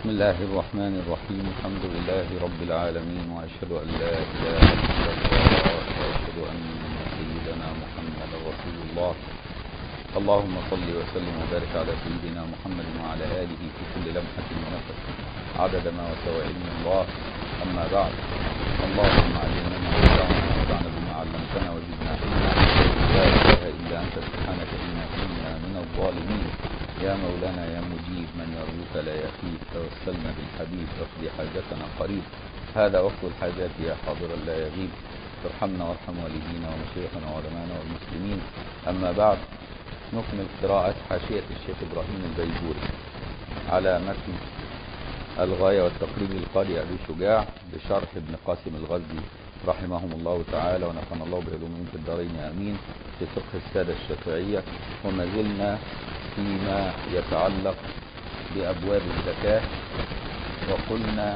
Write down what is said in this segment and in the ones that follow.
بسم الله الرحمن الرحيم الحمد لله رب العالمين وأشهد أن لا إله إلا الله وأشهد أن سيدنا محمد رسول الله اللهم صل وسلم وبارك على سيدنا محمد وعلى آله في كل لمحة ونفس عدد ما وسع علم الله أما بعد اللهم علمنا ما ينفعنا وانفعنا بما علمتنا وزدنا علما لا إله إلا أنت سبحانك إنا كنا من الظالمين يا مولانا يا مجيب من يرجوك لا يخيب توسلنا بالحبيب تقضي حاجتنا قريب هذا وقت الحاجات يا حاضرا لا يغيب ارحمنا وارحم والدينا ومشايخنا وعلمانا والمسلمين أما بعد نكمل قراءة حاشية الشيخ إبراهيم البيجوري على متن الغاية والتقريب للقارئ أبي شجاع بشرح ابن قاسم الغزي رحمهم الله تعالى ونفعنا الله بعلومهم في الدارين آمين في فقه السادة الشافعية وما زلنا فيما يتعلق بأبواب الزكاة وقلنا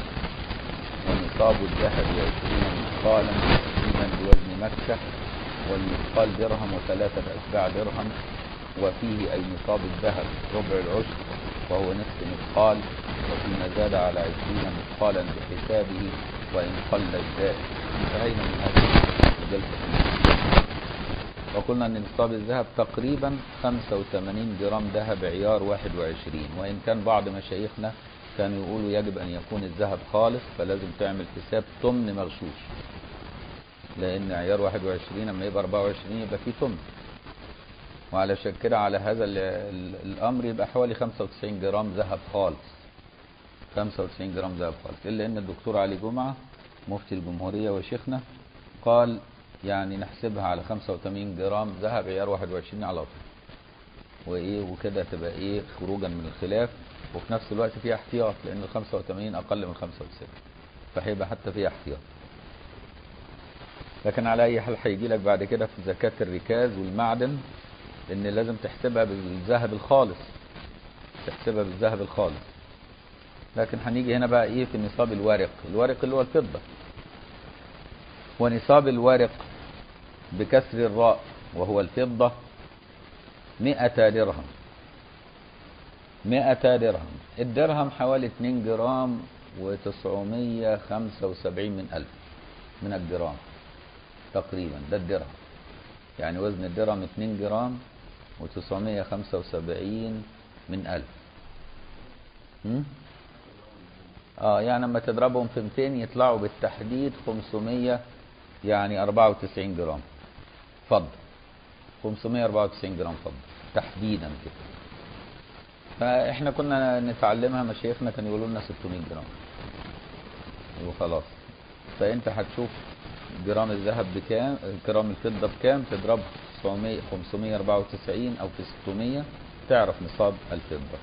ونصاب الذهب عشرين مثقالا تقريبا بوزن مكة والمثقال درهم وثلاثة أتباع درهم وفيه أي نصاب الذهب ربع العشر وهو نصف مثقال وفيما زاد على عشرين مثقالا بحسابه وإن قل الزائد انتهينا من هذه الجلسة وقلنا أن نصاب الذهب تقريبا 85 جرام ذهب عيار 21 وإن كان بعض مشايخنا كانوا يقولوا يجب أن يكون الذهب خالص فلازم تعمل حساب تمن مغشوش لأن عيار 21 لما يبقى 24 يبقى فيه تمن وعلشان كده على هذا الأمر يبقى حوالي 95 جرام ذهب خالص 95 جرام ذهب خالص إلا أن الدكتور علي جمعة مفتي الجمهورية وشيخنا قال يعني نحسبها على 85 جرام ذهب عيار 21 على طول وايه وكده تبقى ايه خروجا من الخلاف وفي نفس الوقت فيها احتياط لان ال 85 اقل من 95 فهيبقى حتى فيها احتياط لكن على اي حال هيجي لك بعد كده في زكاة الركاز والمعدن ان لازم تحسبها بالذهب الخالص تحسبها بالذهب الخالص لكن هنيجي هنا بقى ايه في نصاب الورق الورق اللي هو الفضة ونصاب الورق بكسر الراء وهو الفضة مئة درهم مئة درهم الدرهم حوالي 2 جرام وتسعمية خمسة وسبعين من ألف من الجرام تقريبا ده الدرهم يعني وزن الدرهم 2 جرام وتسعمية خمسة وسبعين من ألف م? اه يعني لما تضربهم في 200 يطلعوا بالتحديد 500 يعني 94 جرام فضة 594 جرام فضة تحديدا كده فاحنا كنا نتعلمها مشايخنا كانوا يقولوا لنا 600 جرام وخلاص فانت هتشوف جرام الذهب بكام جرام الفضة بكام تضرب 900 594 او في 600 تعرف نصاب الفضة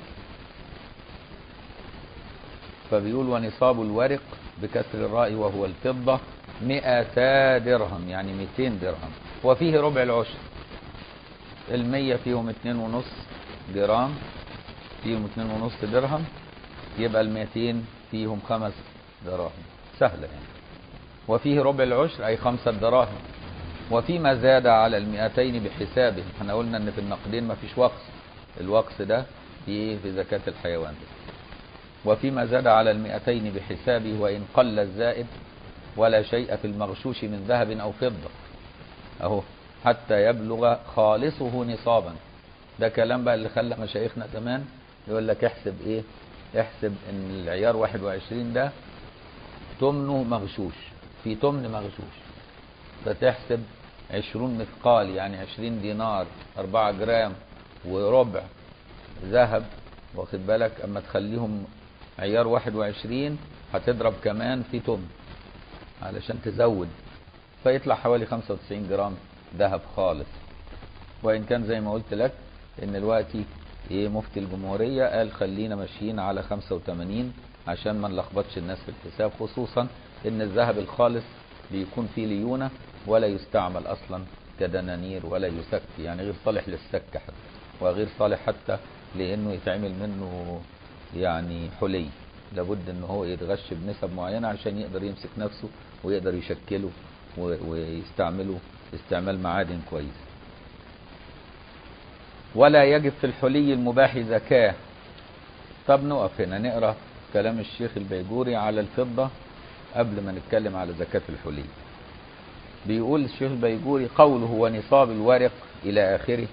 فبيقول ونصاب الورق بكسر الراء وهو الفضة مئتا درهم يعني 200 درهم وفيه ربع العشر المية فيهم اتنين ونص جرام فيهم اتنين ونص درهم يبقى المئتين فيهم خمس دراهم سهلة يعني وفيه ربع العشر أي خمسة دراهم وفيما زاد على المئتين بحسابه احنا قلنا ان في النقدين ما فيش وقص الوقص ده في في زكاة الحيوان وفيما زاد على المئتين بحسابه وإن قل الزائد ولا شيء في المغشوش من ذهب أو فضة أهو حتى يبلغ خالصه نصابا ده كلام بقى اللي خلى مشايخنا زمان يقول لك احسب ايه احسب ان العيار 21 ده تمنه مغشوش في تمن مغشوش فتحسب 20 مثقال يعني 20 دينار 4 جرام وربع ذهب واخد بالك اما تخليهم عيار 21 هتضرب كمان في تمن علشان تزود فيطلع حوالي 95 جرام ذهب خالص وان كان زي ما قلت لك ان دلوقتي ايه مفتي الجمهورية قال خلينا ماشيين على 85 عشان ما نلخبطش الناس في الحساب خصوصا ان الذهب الخالص بيكون فيه ليونة ولا يستعمل اصلا كدنانير ولا يسك يعني غير صالح للسك حتى وغير صالح حتى لانه يتعمل منه يعني حلي لابد ان هو يتغش بنسب معينة عشان يقدر يمسك نفسه ويقدر يشكله ويستعمله استعمال معادن كويس ولا يجب في الحلي المباح زكاة طب نقف هنا نقرأ كلام الشيخ البيجوري على الفضة قبل ما نتكلم على زكاة الحلي بيقول الشيخ البيجوري قوله ونصاب الورق إلى آخره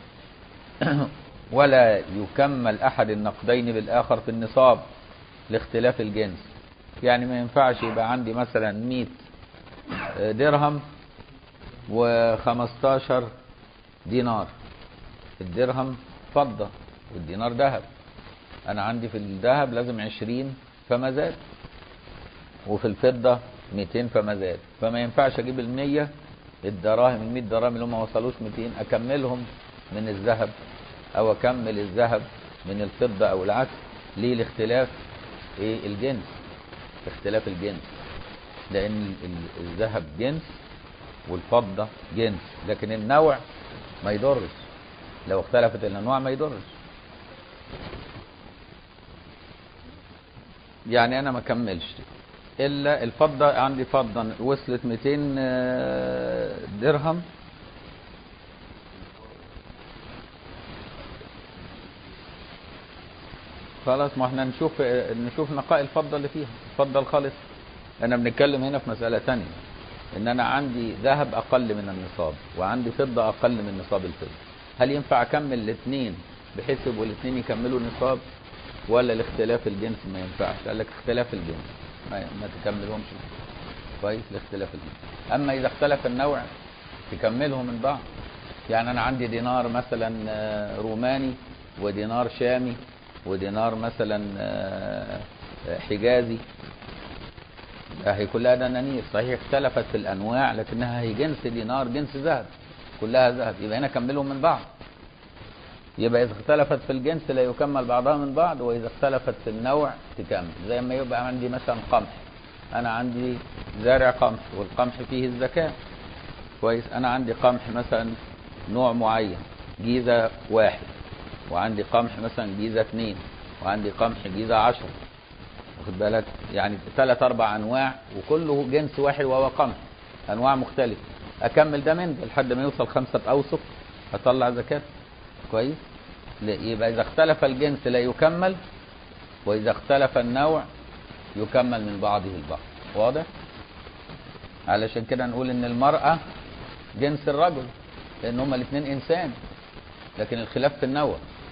ولا يكمل أحد النقدين بالآخر في النصاب لاختلاف الجنس يعني ما ينفعش يبقى عندي مثلا 100 درهم و15 دينار الدرهم فضة والدينار ذهب أنا عندي في الذهب لازم 20 فما زاد وفي الفضة 200 فما زاد فما ينفعش أجيب ال 100 الدراهم ال 100 دراهم اللي هم ما وصلوش 200 أكملهم من الذهب أو أكمل الذهب من الفضة أو العكس ليه لاختلاف إيه الجنس اختلاف الجنس لأن الذهب جنس والفضة جنس لكن النوع ما يضرش لو اختلفت الأنواع ما يضرش يعني أنا ما كملش إلا الفضة عندي فضة وصلت 200 درهم خلاص ما احنا نشوف نشوف نقاء الفضة اللي فيها الفضة الخالص انا بنتكلم هنا في مسألة تانية ان انا عندي ذهب اقل من النصاب وعندي فضة اقل من نصاب الفضة هل ينفع اكمل الاثنين بحيث يبقوا الاثنين يكملوا نصاب ولا لاختلاف الجنس ما ينفعش قال لك اختلاف الجنس ما, ما تكملهمش كويس لاختلاف الجنس اما اذا اختلف النوع تكملهم من بعض يعني انا عندي دينار مثلا روماني ودينار شامي ودينار مثلا حجازي هي كلها دنانير صحيح اختلفت في الانواع لكنها هي جنس دينار جنس ذهب كلها ذهب يبقى هنا كملهم من بعض يبقى اذا اختلفت في الجنس لا يكمل بعضها من بعض واذا اختلفت في النوع تكمل زي ما يبقى عندي مثلا قمح انا عندي زارع قمح والقمح فيه الزكاه كويس انا عندي قمح مثلا نوع معين جيزه واحد وعندي قمح مثلا جيزه اثنين وعندي قمح جيزه عشرة واخد بالك يعني ثلاث اربع انواع وكله جنس واحد وهو قمح انواع مختلفه اكمل ده من ده لحد ما يوصل خمسه اوسق اطلع زكاه كويس يبقى اذا اختلف الجنس لا يكمل واذا اختلف النوع يكمل من بعضه البعض واضح علشان كده نقول ان المراه جنس الرجل لان هما الاثنين انسان لكن الخلاف في النوع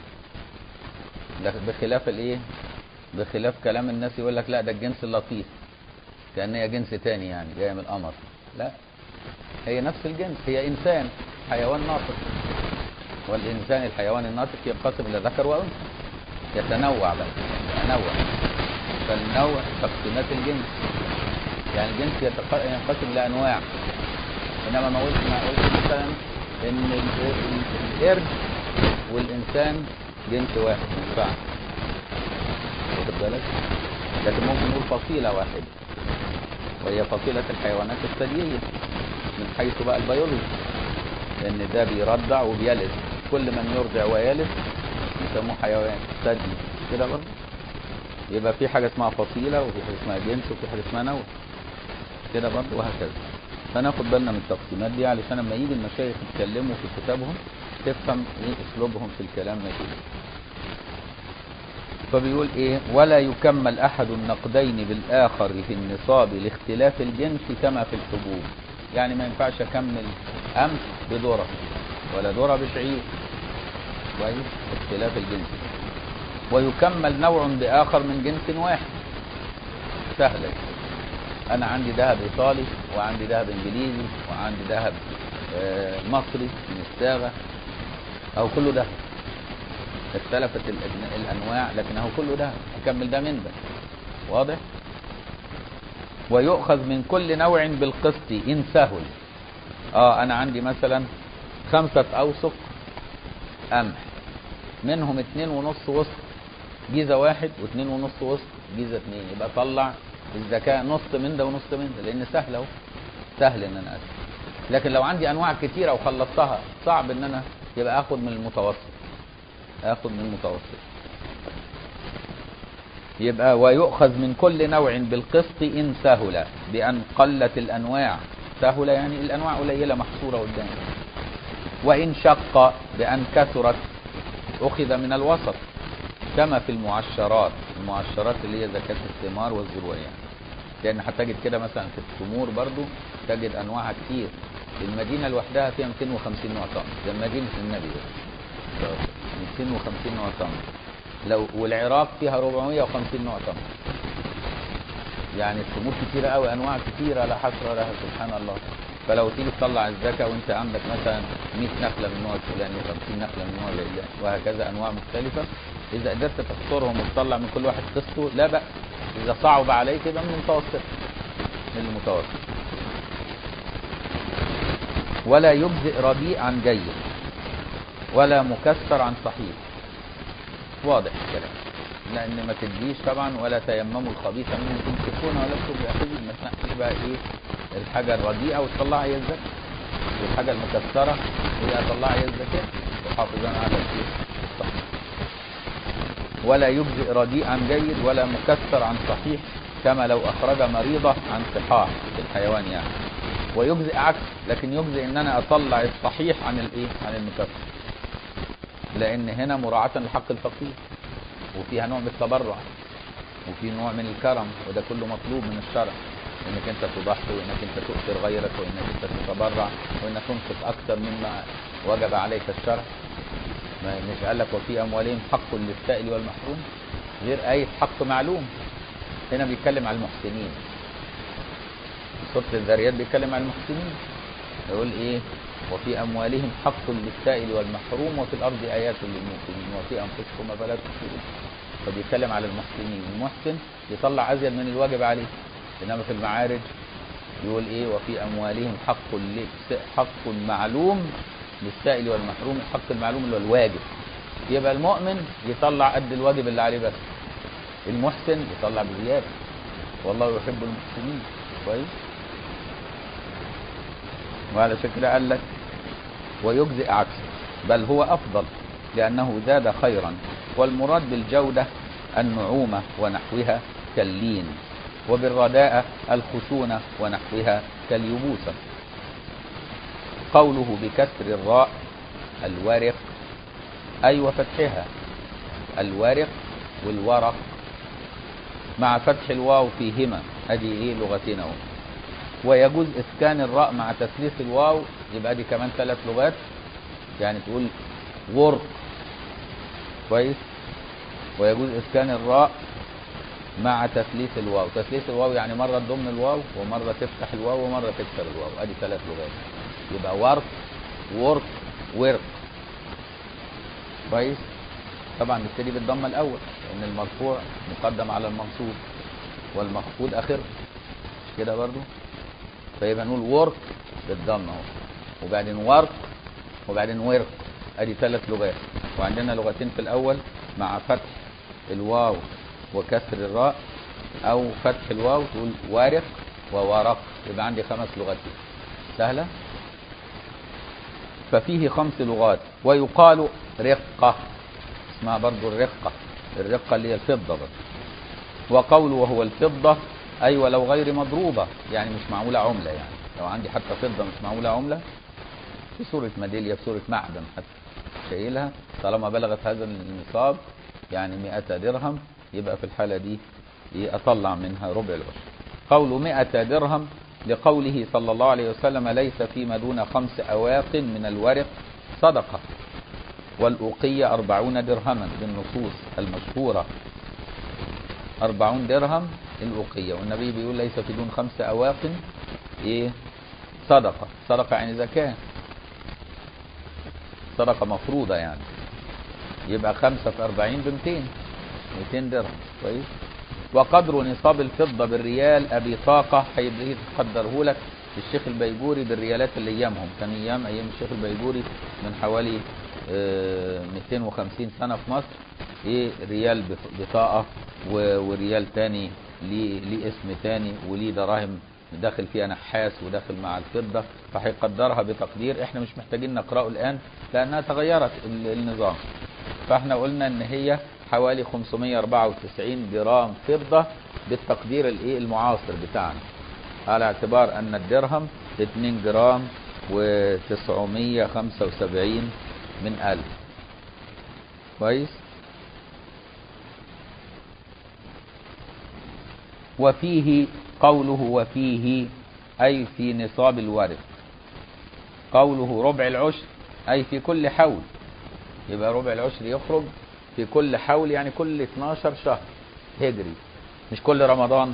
بخلاف الايه بخلاف كلام الناس يقول لك لا ده الجنس اللطيف كان هي جنس تاني يعني جايه من القمر لا هي نفس الجنس هي انسان حيوان ناطق والانسان الحيوان الناطق ينقسم الى ذكر وانثى يتنوع بقى يتنوع فالنوع تقسيمات الجنس يعني الجنس ينقسم لانواع انما ما قلت ما قلت مثلا ان القرد والانسان جنس واحد ما ينفعش واخد بالك لكن ممكن نقول فصيله واحده وهي فصيله الحيوانات الثدييه من حيث بقى البيولوجي لان ده بيرضع وبيلد كل من يرضع ويلد يسموه حيوان ثدي كده برضه يبقى في حاجه اسمها فصيله وفي حاجه اسمها جنس وفي حاجه اسمها نوع كده برضه وهكذا فناخد بالنا من التقسيمات دي علشان لما يجي المشايخ يتكلموا في كتابهم تفهم ايه اسلوبهم في الكلام ماشي فبيقول ايه ولا يكمل احد النقدين بالاخر في النصاب لاختلاف الجنس كما في الحبوب يعني ما ينفعش اكمل قمح بذره ولا ذره بشعير كويس اختلاف الجنس ويكمل نوع باخر من جنس واحد سهله انا عندي ذهب ايطالي وعندي ذهب انجليزي وعندي ذهب مصري من الصاغه او كله ذهب اختلفت الانواع لكنه كله ذهب اكمل ده من ده واضح ويؤخذ من كل نوع بالقسط ان سهل اه انا عندي مثلا خمسة اوسق قمح منهم اتنين ونص وسط جيزة واحد واتنين ونص وسط جيزة اتنين يبقى طلع الزكاة نص من ده ونص من ده لان سهل اهو سهل ان انا اسف لكن لو عندي انواع كتيرة وخلصتها صعب ان انا يبقى اخد من المتوسط اخد من المتوسط يبقى ويؤخذ من كل نوع بالقسط ان سهل بان قلت الانواع سهل يعني الانواع قليله محصوره قدامي وان شق بان كثرت اخذ من الوسط كما في المعشرات المعشرات اللي هي زكاة الثمار والزروع يعني لأن هتجد كده مثلا في التمور برضو تجد أنواعها كتير المدينة لوحدها فيها 250 نوع تمر زي مدينة النبي ده 250 نوع تمر لو والعراق فيها 450 نوع تمر يعني التمور كتيرة قوي أنواع كتيرة لا حصر لها سبحان الله فلو تيجي تطلع الزكاة وانت عندك مثلا 100 نخلة من النوع الفلاني و50 نخلة من النوع العلاني وهكذا أنواع مختلفة إذا قدرت تحصرهم وتطلع من كل واحد قسطه لا بأس إذا صعب عليك يبقى من المتوسط من المتوسط ولا يجزئ رديء عن جيد ولا مكسر عن صحيح واضح الكلام لان ما تديش طبعا ولا تيمموا الخبيث منه تمسكون ولا تبقوا ما تنقيش بقى ايه الحاجه الرديئه وتطلعها هي الزكاه والحاجه المكسره هي تطلعها هي الزكاه وحافظا على الايه الصحيح ولا يجزئ رديء عن جيد ولا مكسر عن صحيح كما لو اخرج مريضه عن صحاح في الحيوان يعني ويجزئ عكس لكن يجزئ ان انا اطلع الصحيح عن الايه عن المكسر لان هنا مراعاه لحق الفقير وفيها نوع من التبرع وفي نوع من الكرم وده كله مطلوب من الشرع انك انت تضحي وانك انت تؤثر غيرك وانك انت تتبرع وانك تنفق اكثر مما وجب عليك الشرع ما مش قال لك وفي اموالهم حق للسائل والمحروم غير اي حق معلوم هنا بيتكلم على المحسنين سورة الذاريات بيتكلم عن المحسنين يقول ايه وفي اموالهم حق للسائل والمحروم وفي الارض ايات للموقنين وفي انفسكم افلا تبصرون فبيتكلم على المحسنين المحسن يطلع ازيد من الواجب عليه انما في المعارج يقول ايه وفي اموالهم حق للس- حق معلوم للسائل والمحروم الحق المعلوم اللي هو الواجب يبقى المؤمن يطلع قد الواجب اللي عليه بس المحسن يطلع بزياده والله يحب المحسنين كويس وعلى كده قال لك ويجزئ عكسه بل هو أفضل لأنه زاد خيرا والمراد بالجودة النعومة ونحوها كاللين وبالرداءة الخشونة ونحوها كاليبوسة قوله بكسر الراء الورق أي وفتحها الورق والورق مع فتح الواو فيهما ادي ايه لغتين اهو ويجوز اسكان الراء مع تثليث الواو يبقى دي كمان ثلاث لغات يعني تقول غرق كويس ويجوز اسكان الراء مع تثليث الواو تثليث الواو يعني مرة تضم الواو ومرة تفتح الواو ومرة تكسر الواو ادي ثلاث لغات يبقى ورق ورق ورق كويس طبعا نبتدي بالضمة الأول لأن المرفوع مقدم على المنصوب والمخفوض آخر مش كده برضو فيبقى نقول ورك بالضمة اهو وبعدين ورق وبعدين ورق ادي ثلاث لغات وعندنا لغتين في الأول مع فتح الواو وكسر الراء أو فتح الواو تقول وارق وورق يبقى عندي خمس لغات سهلة ففيه خمس لغات ويقال رقة اسمها برضو الرقة الرقة اللي هي الفضة برضو وقوله وهو الفضة أي ولو غير مضروبة يعني مش معمولة عملة يعني لو عندي حتى فضة مش معمولة عملة في صورة ميدالية في صورة معدن حتى شايلها طالما بلغت هذا النصاب يعني 100 درهم يبقى في الحالة دي إيه أطلع منها ربع العشر قوله 100 درهم لقوله صلى الله عليه وسلم ليس فيما دون خمس أواق من الورق صدقة والأوقية أربعون درهما بالنصوص المشهورة أربعون درهم الأوقية والنبي بيقول ليس في دون خمس أواق إيه صدقة صدقة يعني زكاة صدقة مفروضة يعني يبقى خمسة في أربعين بمتين ميتين درهم كويس وقدر نصاب الفضة بالريال أبي طاقة هيبقى تقدره لك الشيخ البيجوري بالريالات اللي أيامهم كان أيام أيام الشيخ البيجوري من حوالي آه، 250 سنة في مصر إيه ريال بط- بطاقة و- وريال تاني ليه ليه اسم تاني وليه دراهم داخل فيها نحاس وداخل مع الفضة فهيقدرها بتقدير احنا مش محتاجين نقرأه الآن لأنها تغيرت ال- النظام فاحنا قلنا ان هي حوالي 594 جرام فضة بالتقدير الايه المعاصر بتاعنا على اعتبار ان الدرهم 2 جرام و975 من ألف كويس وفيه قوله وفيه أي في نصاب الورث قوله ربع العشر أي في كل حول يبقى ربع العشر يخرج في كل حول يعني كل 12 شهر هجري مش كل رمضان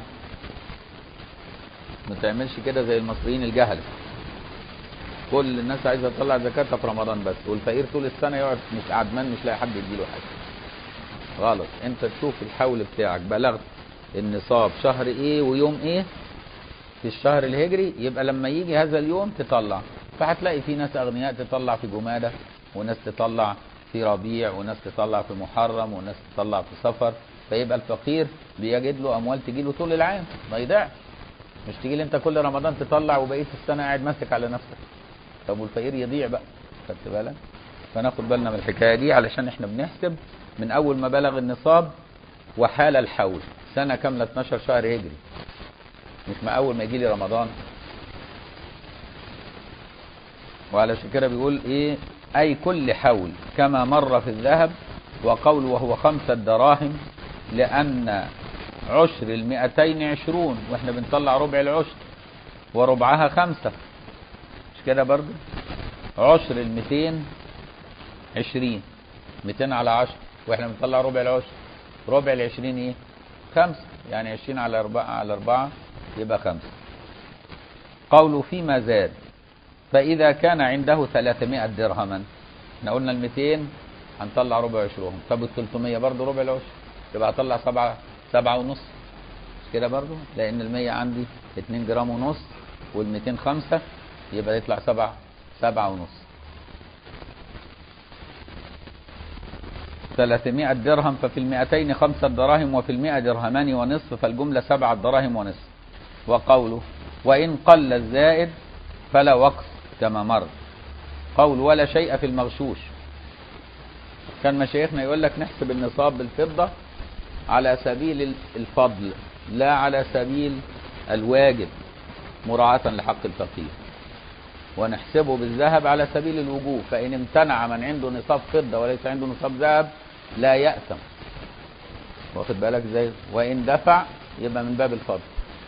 ما تعملش كده زي المصريين الجهل كل الناس عايزه تطلع زكاتها في رمضان بس والفقير طول السنه يقعد مش عدمان مش لاقي حد يديله حاجه غلط انت تشوف الحول بتاعك بلغت النصاب شهر ايه ويوم ايه في الشهر الهجري يبقى لما يجي هذا اليوم تطلع فهتلاقي في ناس اغنياء تطلع في جماده وناس تطلع في ربيع وناس تطلع في محرم وناس تطلع في سفر فيبقى الفقير بيجد له اموال تجي له طول العام ما يضيعش مش تيجي لي انت كل رمضان تطلع وبقيه السنه قاعد ماسك على نفسك طب والفقير يضيع بقى خدت بالك فناخد بالنا من الحكايه دي علشان احنا بنحسب من اول ما بلغ النصاب وحال الحول سنه كامله 12 شهر هجري مش ما اول ما يجي لي رمضان وعلشان كده بيقول ايه اي كل حول كما مر في الذهب وقول وهو خمسة دراهم لان عشر المئتين عشرون واحنا بنطلع ربع العشر وربعها خمسة مش كده برضو عشر المئتين عشرين مئتين على عشر واحنا بنطلع ربع العشر ربع العشرين ايه خمسة يعني عشرين على أربعة على أربعة يبقى خمسة قوله فيما زاد فإذا كان عنده 300 درهما احنا قلنا ال 200 هنطلع ربع عشرهم طب ال 300 برضه ربع العشر يبقى هطلع سبعة سبعة ونص مش كده برضه لأن ال 100 عندي 2 جرام ونص وال 200 خمسة يبقى يطلع سبعة سبعة ونص 300 درهم ففي المئتين خمسة دراهم وفي المئة درهمان ونصف فالجملة سبعة دراهم ونصف وقوله وإن قل الزائد فلا وقف كما مر قول ولا شيء في المغشوش كان مشايخنا يقول لك نحسب النصاب بالفضة على سبيل الفضل لا على سبيل الواجب مراعاة لحق الفقير ونحسبه بالذهب على سبيل الوجوب فإن امتنع من عنده نصاب فضة وليس عنده نصاب ذهب لا يأثم واخد بالك ازاي وإن دفع يبقى من باب الفضل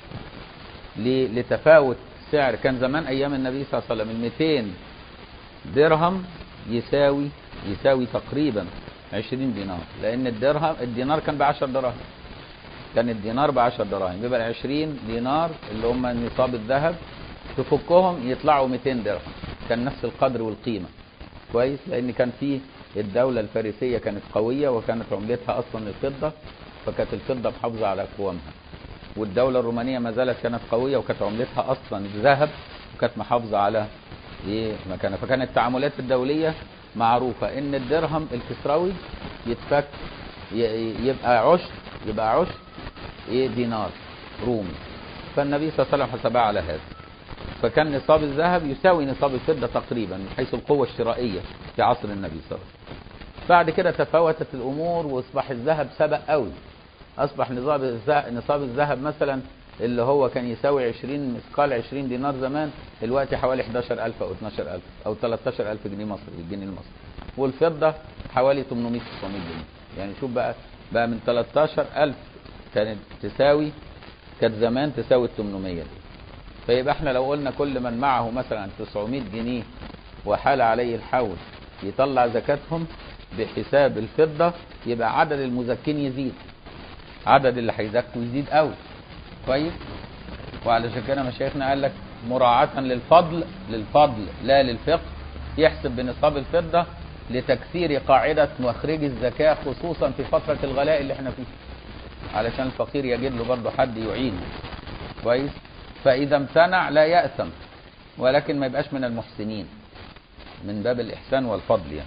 لتفاوت سعر كان زمان أيام النبي صلى الله عليه وسلم ال 200 درهم يساوي يساوي تقريبا 20 دينار لأن الدرهم الدينار كان ب 10 دراهم كان الدينار ب 10 دراهم يبقى ال 20 دينار اللي هم نصاب الذهب تفكهم يطلعوا 200 درهم كان نفس القدر والقيمة كويس لأن كان في الدولة الفارسية كانت قوية وكانت عملتها أصلا الفضة فكانت الفضة محافظة على قوامها والدولة الرومانية ما زالت كانت قوية وكانت عملتها أصلا الذهب وكانت محافظة على إيه مكانها فكانت التعاملات الدولية معروفة إن الدرهم الكسروي يتفك يبقى عشر يبقى عشر إيه دينار رومي فالنبي صلى الله عليه وسلم حسبها على هذا فكان نصاب الذهب يساوي نصاب الفضة تقريبا من حيث القوة الشرائية في عصر النبي صلى الله عليه وسلم بعد كده تفاوتت الأمور وأصبح الذهب سبق قوي أصبح نصاب نصاب الذهب مثلا اللي هو كان يساوي 20 مثقال 20 دينار زمان دلوقتي حوالي 11000 أو 12000 أو 13000 جنيه مصري الجنيه المصري والفضة حوالي 800 900 جنيه يعني شوف بقى بقى من 13000 كانت تساوي كانت زمان تساوي ال 800 دي فيبقى احنا لو قلنا كل من معه مثلا 900 جنيه وحال عليه الحول يطلع زكاتهم بحساب الفضة يبقى عدد المزكين يزيد عدد اللي هيزكوا يزيد قوي كويس وعلشان كده مشايخنا قال لك مراعاة للفضل للفضل لا للفقه يحسب بنصاب الفضة لتكثير قاعدة مخرج الزكاة خصوصا في فترة الغلاء اللي احنا فيه علشان الفقير يجد له برضه حد يعينه كويس فإذا امتنع لا يأثم ولكن ما يبقاش من المحسنين من باب الإحسان والفضل يعني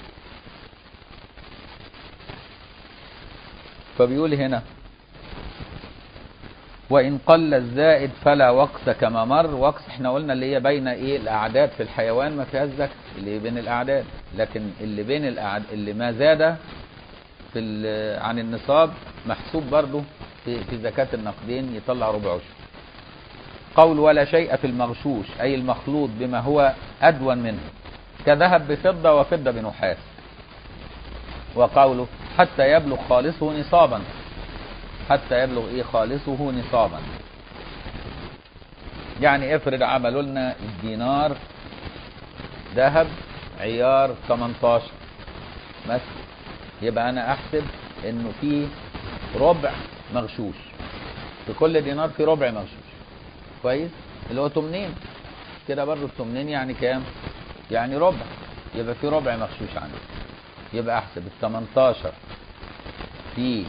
فبيقول هنا وإن قل الزائد فلا وقس كما مر وقس احنا قلنا اللي هي بين ايه الأعداد في الحيوان ما فيهاش زكاة اللي بين الأعداد لكن اللي بين الأعداد اللي ما زاد في عن النصاب محسوب برضه في, في زكاة النقدين يطلع ربع عشر قول ولا شيء في المغشوش أي المخلوط بما هو أدون منه كذهب بفضة وفضة بنحاس وقوله حتى يبلغ خالصه نصابا حتى يبلغ ايه خالصه نصابا يعني افرض عملوا لنا الدينار ذهب عيار 18 مثلا يبقى انا احسب انه في ربع مغشوش في كل دينار في ربع مغشوش كويس اللي هو تمنين كده برضه التمنين يعني كام يعني ربع يبقى في ربع مغشوش عندي يبقى احسب ال 18 في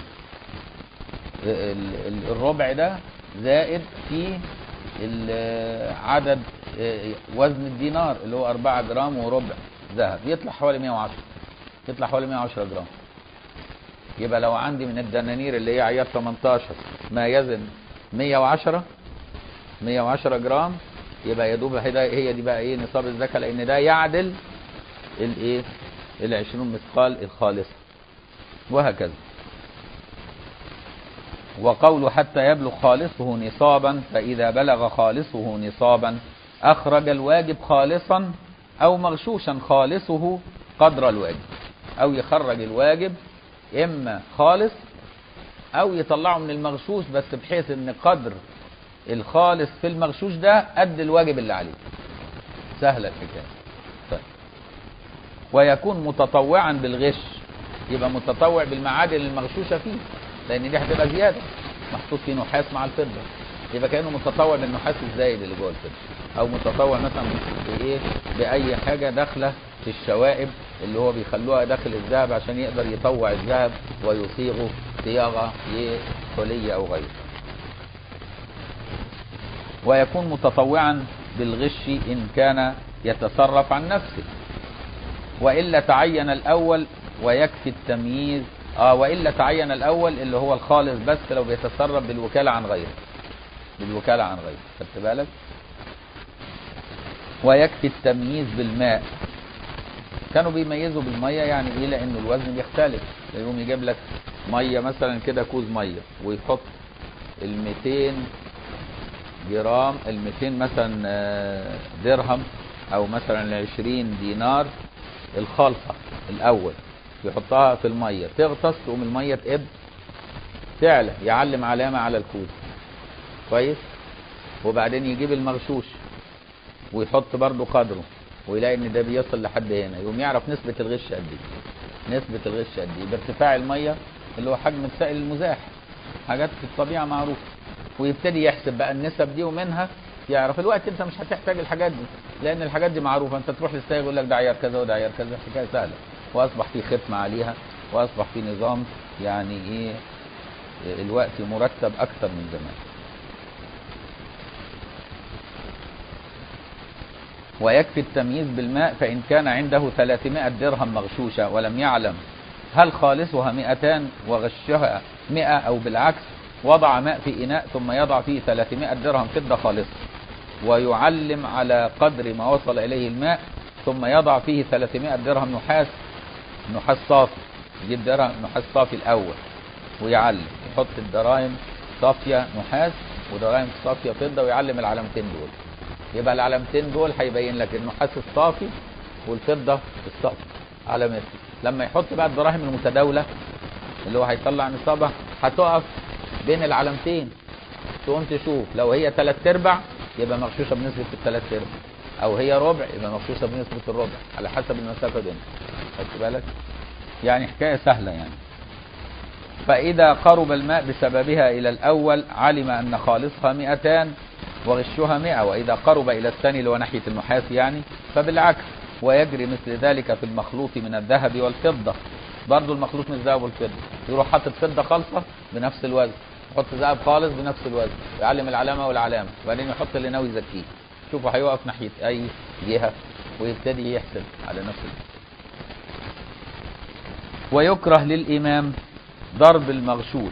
ال- ال- الربع ده زائد في ال- عدد اه، وزن الدينار اللي هو 4 جرام وربع ذهب يطلع حوالي 110 يطلع حوالي 110 جرام يبقى لو عندي من الدنانير اللي هي عيار 18 ما يزن 110 110 جرام يبقى يا دوب هي هي دي بقى ايه نصاب الزكاه لان ده يعدل الايه ال 20 مثقال الخالصه وهكذا وقول حتى يبلغ خالصه نصابا فإذا بلغ خالصه نصابا أخرج الواجب خالصا أو مغشوشا خالصه قدر الواجب أو يخرج الواجب إما خالص أو يطلعه من المغشوش بس بحيث إن قدر الخالص في المغشوش ده قد الواجب اللي عليه سهلة الحكاية طيب. ويكون متطوعا بالغش يبقى متطوع بالمعادن المغشوشة فيه لان دي هتبقى زياده محطوط فيه نحاس مع الفضه يبقى كانه متطوع بالنحاس الزايد اللي جوه الفضه او متطوع مثلا بايه باي حاجه داخله في الشوائب اللي هو بيخلوها داخل الذهب عشان يقدر يطوع الذهب ويصيغه صياغه لحلي او غيره ويكون متطوعا بالغش ان كان يتصرف عن نفسه والا تعين الاول ويكفي التمييز اه والا تعين الاول اللي هو الخالص بس لو بيتصرف بالوكاله عن غيره بالوكاله عن غيره خدت بالك ويكفي التمييز بالماء كانوا بيميزوا بالميه يعني ايه لان الوزن بيختلف يقوم يجيب لك ميه مثلا كده كوز ميه ويحط ال 200 جرام ال 200 مثلا آه، درهم او مثلا ال 20 دينار الخالصه الاول يحطها في الميه تغطس تقوم الميه تقب تعلى يعلم علامه على الكوز كويس وبعدين يجيب المغشوش ويحط برضه قدره ويلاقي ان ده بيصل لحد هنا يقوم يعرف نسبه الغش قد ايه نسبه الغش قد ايه بارتفاع الميه اللي هو حجم السائل المزاح حاجات في الطبيعه معروفه ويبتدي يحسب بقى النسب دي ومنها يعرف الوقت انت مش هتحتاج الحاجات دي لان الحاجات دي معروفه انت تروح للسائق يقول لك ده عيار كذا وده عيار كذا حكايه سهله واصبح في ختم عليها واصبح في نظام يعني ايه الوقت مرتب اكثر من زمان ويكفي التمييز بالماء فإن كان عنده 300 درهم مغشوشة ولم يعلم هل خالصها 200 وغشها 100 أو بالعكس وضع ماء في إناء ثم يضع فيه 300 درهم فضة خالصة ويعلم على قدر ما وصل إليه الماء ثم يضع فيه 300 درهم نحاس نحاس صافي يجيب درهم نحاس صافي الأول ويعلم يحط الدراهم صافية نحاس ودراهم صافية فضة ويعلم العلامتين دول يبقى العلامتين دول هيبين لك النحاس الصافي والفضة الصافي علامات لما يحط بقى الدراهم المتداولة اللي هو هيطلع نصابها هتقف بين العلامتين تقوم تشوف لو هي تلات ارباع يبقى مغشوشه بنسبه التلات ارباع او هي ربع يبقى مغشوشه بنسبه الربع على حسب المسافه بينهم خدت بالك يعني حكايه سهله يعني فاذا قرب الماء بسببها الى الاول علم ان خالصها 200 وغشها 100 واذا قرب الى الثاني اللي هو ناحيه النحاس يعني فبالعكس ويجري مثل ذلك في المخلوط من الذهب والفضه برضه المخلوط من الذهب والفضه يروح حاطط فضه خالصه بنفس الوزن يحط ذهب خالص بنفس الوزن ويعلم العلامه والعلامه وبعدين يحط اللي ناوي يزكيه شوفوا هيقف ناحيه اي جهه ويبتدي يحسب على نفس الوزن ويكره للامام ضرب المغشوش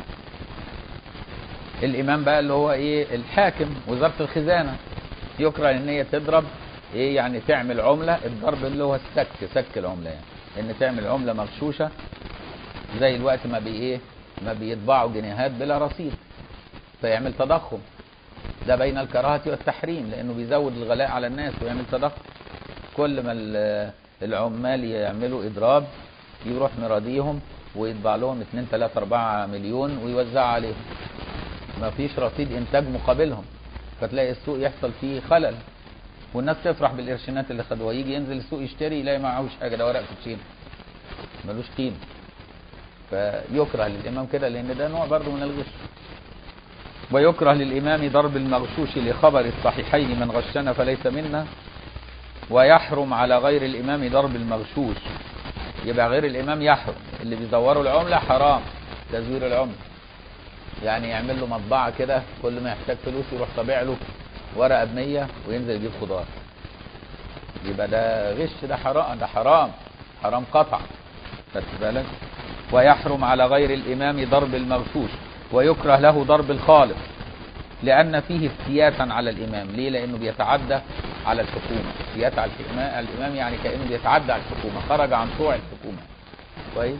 الامام بقى اللي هو ايه الحاكم وزاره الخزانه يكره ان هي تضرب ايه يعني تعمل عمله الضرب اللي هو السك سك العمله يعني ان تعمل عمله مغشوشه زي الوقت ما بي ايه ما بيطبعوا جنيهات بلا رصيد فيعمل تضخم ده بين الكراهه والتحريم لانه بيزود الغلاء على الناس ويعمل تضخم كل ما ال- العمال يعملوا اضراب يروح مراديهم ويطبع لهم 2 3 4 مليون ويوزعها عليهم ما فيش رصيد انتاج مقابلهم فتلاقي السوق يحصل فيه خلل والناس تفرح بالقرشينات اللي خدوها يجي ينزل السوق يشتري يلاقي معهوش حاجه ده ورق كوتشين ملوش قيمه فيكره للامام كده لان ده نوع برضه من الغش ويكره للامام ضرب المغشوش لخبر الصحيحين من غشنا فليس منا ويحرم على غير الامام ضرب المغشوش يبقى غير الامام يحرم اللي بيزوروا العمله حرام تزوير العمله يعني يعمل له مطبعه كده كل ما يحتاج فلوس يروح طابع له ورقه ب 100 وينزل يجيب خضار يبقى ده غش ده حرام ده حرام حرام قطع خدت بالك ويحرم على غير الامام ضرب المغشوش ويكره له ضرب الخالق لان فيه افتياتا على الامام ليه لانه بيتعدى على الحكومه افتيات على الامام الامام يعني كانه بيتعدى على الحكومه خرج عن طوع الحكومه كويس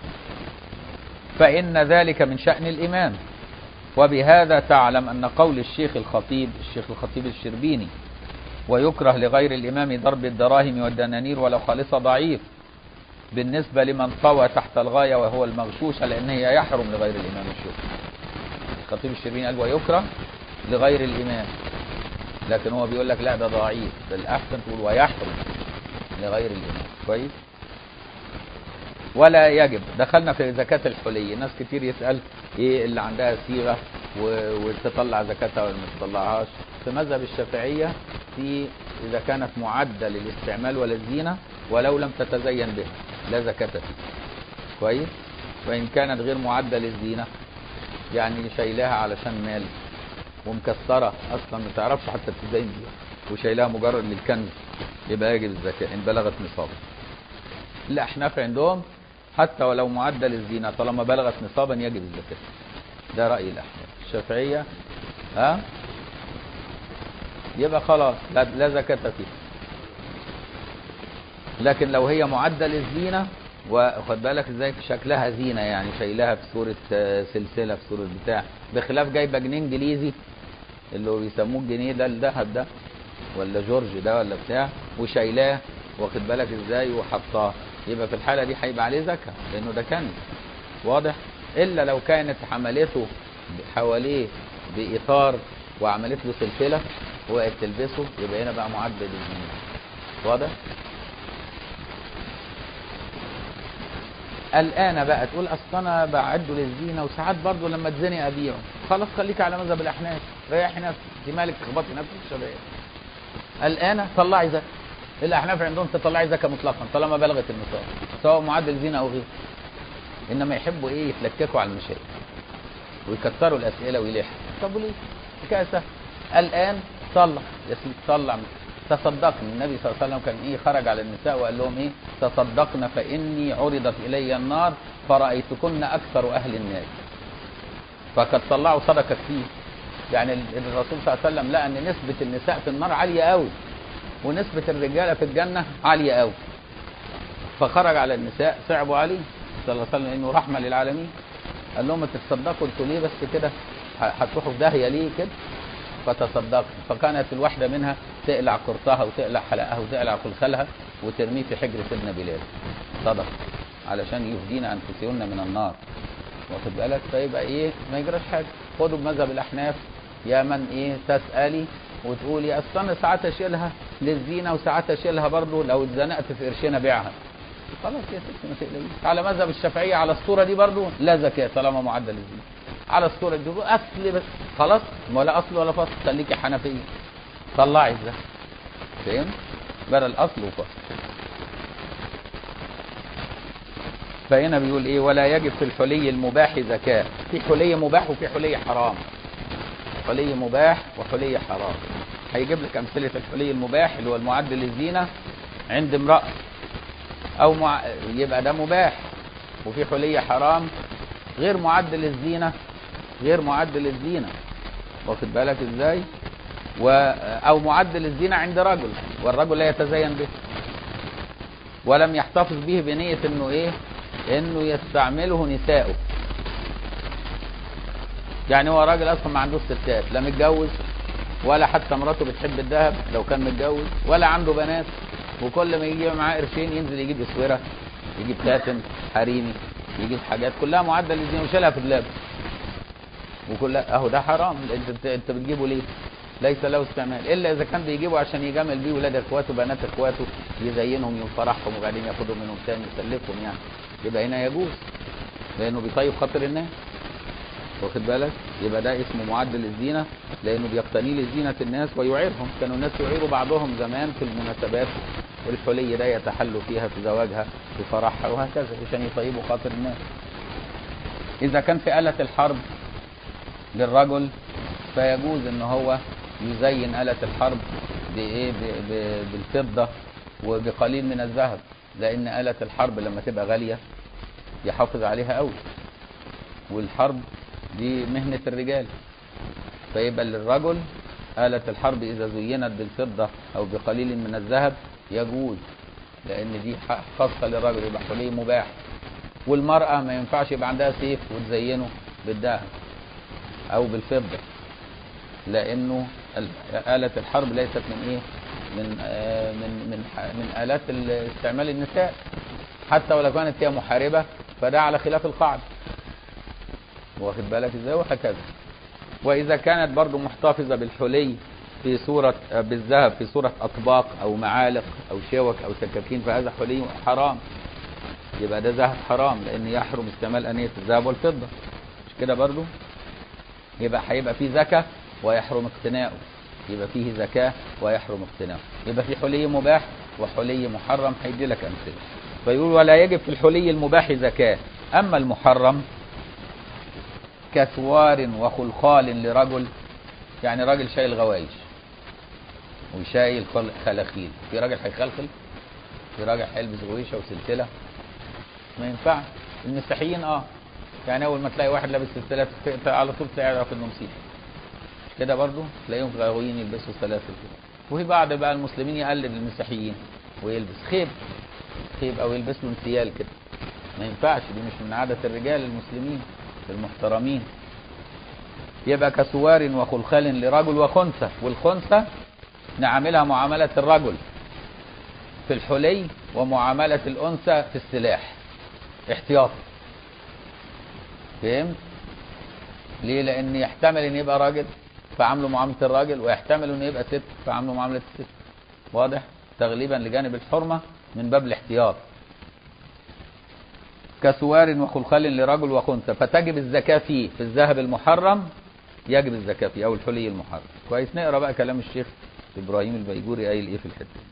فان ذلك من شان الامام وبهذا تعلم ان قول الشيخ الخطيب الشيخ الخطيب الشربيني ويكره لغير الامام ضرب الدراهم والدنانير ولو خالصه ضعيف بالنسبه لمن طوى تحت الغايه وهو المغشوش لان هي يحرم لغير الامام الشيخ الخطيب الشربيني قال ويكره لغير الامام لكن هو بيقول لك لا ده ضعيف ده الاحسن تقول ويحرم لغير الامام كويس ولا يجب دخلنا في زكاة الحلي ناس كتير يسأل ايه اللي عندها صيغة و- وتطلع زكاتها ولا ما تطلعهاش في مذهب الشافعية في إذا كانت معدة للاستعمال ولا الزينة ولو لم تتزين بها لا زكاة فيها كويس وإن كانت غير معدة للزينة يعني شايلاها علشان مال ومكسرة أصلا ما تعرفش حتى تزين بيها وشايلاها مجرد للكنز يبقى يجب الزكاة إن بلغت نصابا الأحناف عندهم حتى ولو معدل الزينة طالما بلغت نصابا يجب الزكاة ده رأي الأحناف الشافعية ها يبقى خلاص لا, لا زكاة فيها لكن لو هي معدل الزينة وخد بالك ازاي في شكلها زينة يعني شايلها في صورة آه، سلسلة في صورة بتاع بخلاف جايبة جنيه انجليزي اللي هو بيسموه الجنيه ده الذهب ده ولا جورج ده ولا بتاع وشايلاه واخد بالك ازاي وحطاه يبقى في الحالة دي هيبقى عليه زكاة لأنه ده كنز واضح إلا لو كانت حملته حواليه بإطار وعملت له سلسلة وقت تلبسه يبقى هنا بقى معدل الزينة واضح؟ الآن بقى تقول أصل أنا بعده للزينة وساعات برضه لما اتزنق أبيعه خلاص خليك على مذهب الأحناف ريحي نفسك دي مالك تخبطي نفسك شباب الآن طلعي زكاة الأحناف عندهم تطلعي زكاة مطلقا طالما بلغت النصاب سواء معدل زينة أو غيره إنما يحبوا إيه يتلككوا على المشاكل ويكتروا الأسئلة ويلحوا طب وليه؟ حكاية سهلة الآن طلع يا سيدي طلع تصدقن النبي صلى الله عليه وسلم كان ايه خرج على النساء وقال لهم ايه تصدقن فاني عرضت الي النار فرايتكن اكثر اهل النار فقد طلعوا صدقه كتير يعني ال- الرسول صلى الله عليه وسلم لقى ان نسبه النساء في النار عاليه قوي ونسبه الرجاله في الجنه عاليه قوي فخرج على النساء صعبوا عليه صلى الله عليه وسلم انه رحمه للعالمين قال لهم ما تتصدقوا انتوا ليه بس كده ه- هتروحوا في داهيه ليه كده فتصدقت فكانت الواحدة منها تقلع قرطها وتقلع حلقها وتقلع خلخلها وترميه في حجر سيدنا بلال صدق علشان يفدين أنفسهن من النار واخد بالك فيبقى ايه ما يجراش حاجة خدوا بمذهب الأحناف يا من ايه تسألي وتقولي اصل انا ساعات اشيلها للزينة وساعات اشيلها برضه لو اتزنقت في قرشين ابيعها خلاص يا ستي ما تقلقيش على مذهب الشافعية على الصورة دي برضه لا زكاة طالما معدل الزينة على الصورة دي اصل بس خلاص ولا اصل ولا فصل خليكي حنفية طلعي الزكاة فهمت؟ بدل اصل وفصل فهنا بيقول ايه ولا يجب في الحلي المباح زكاة في حلي مباح وفي حلي حرام حلي مباح وحلي حرام هيجيب لك امثله الحلي المباح اللي هو المعدل للزينه عند امراه او مع... يبقى ده مباح وفي حلي حرام غير معدل للزينه غير معدل للزينه واخد بالك ازاي و... او معدل للزينه عند رجل والرجل لا يتزين به ولم يحتفظ به بنيه انه ايه انه يستعمله نساؤه يعني هو راجل اصلا ما عندوش ستات لا متجوز ولا حتى مراته بتحب الذهب لو كان متجوز ولا عنده بنات وكل ما يجي معاه قرشين ينزل يجيب اسوره يجيب كاتم حريمي يجيب حاجات كلها معدة للزنا ويشيلها في دولابه وكلها اهو ده حرام انت انت بتجيبه ليه؟ ليس له استعمال الا اذا كان بيجيبه عشان يجامل بيه ولاد اخواته بنات اخواته يزينهم يفرحهم وبعدين ياخدهم منهم تاني يسلفهم يعني يبقى هنا يجوز لانه بيطيب خاطر الناس واخد بالك يبقى ده اسمه معدل الزينه لانه بيقتني لزينه الناس ويعيرهم كانوا الناس يعيروا بعضهم زمان في المناسبات الحلي ده يتحلوا فيها في زواجها في فرحها وهكذا عشان يطيبوا خاطر الناس اذا كان في آلة الحرب للرجل فيجوز ان هو يزين آلة الحرب بايه ب- ب- بالفضة وبقليل من الذهب لان آلة الحرب لما تبقى غالية يحافظ عليها قوي والحرب دي مهنة الرجال فيبقى للرجل آلة الحرب إذا زينت بالفضة أو بقليل من الذهب يجوز لأن دي حق خاصة للرجل يبقى حلي مباح والمرأة ما ينفعش يبقى عندها سيف وتزينه بالذهب أو بالفضة لأنه ال- آلة الحرب ليست من إيه؟ من آه من من ح- من آلات ال- استعمال النساء حتى ولو كانت هي محاربة فده على خلاف القاعدة واخد بالك ازاي وهكذا واذا كانت برضو محتفظة بالحلي في صورة آه، بالذهب في صورة اطباق او معالق او شوك او سكاكين فهذا حلي حرام يبقى ده ذهب حرام لان يحرم استعمال انية الذهب والفضة مش كده برضو يبقى هيبقى في زكاة ويحرم اقتناؤه يبقى فيه زكاة ويحرم اقتناؤه يبقى في حلي مباح وحلي محرم هيدي لك امثله فيقول ولا يجب في الحلي المباح زكاة اما المحرم كثوار وخلخال لرجل يعني راجل شايل غوايش وشايل خل- خلاخيل في راجل هيخلخل في راجل هيلبس غويشه وسلسله ما ينفعش المسيحيين اه يعني اول ما تلاقي واحد لابس سلسله ت- على طول تعرف انه مسيحي مش كده برضو تلاقيهم غاويين يلبسوا سلاسل كده وفي بعض بقى المسلمين يقلد المسيحيين ويلبس خيب خيب او يلبس له انسيال كده ما ينفعش دي مش من عادة الرجال المسلمين المحترمين يبقى كسوار وخلخال لرجل وخنثى والخنثى نعملها معاملة الرجل في الحلي ومعاملة الأنثى في السلاح احتياط فهمت؟ ليه؟ لأن يحتمل إن يبقى راجل فعامله معاملة الراجل ويحتمل إنه يبقى ست فعامله معاملة الست واضح؟ تغليبا لجانب الحرمة من باب الاحتياط كسوار وخلخال لرجل وخنثى فتجب الزكاة فيه في الذهب المحرم يجب الزكاة فيه أو الحلي المحرم كويس نقرأ بقى كلام الشيخ إبراهيم البيجوري قايل إيه في الحتة دي.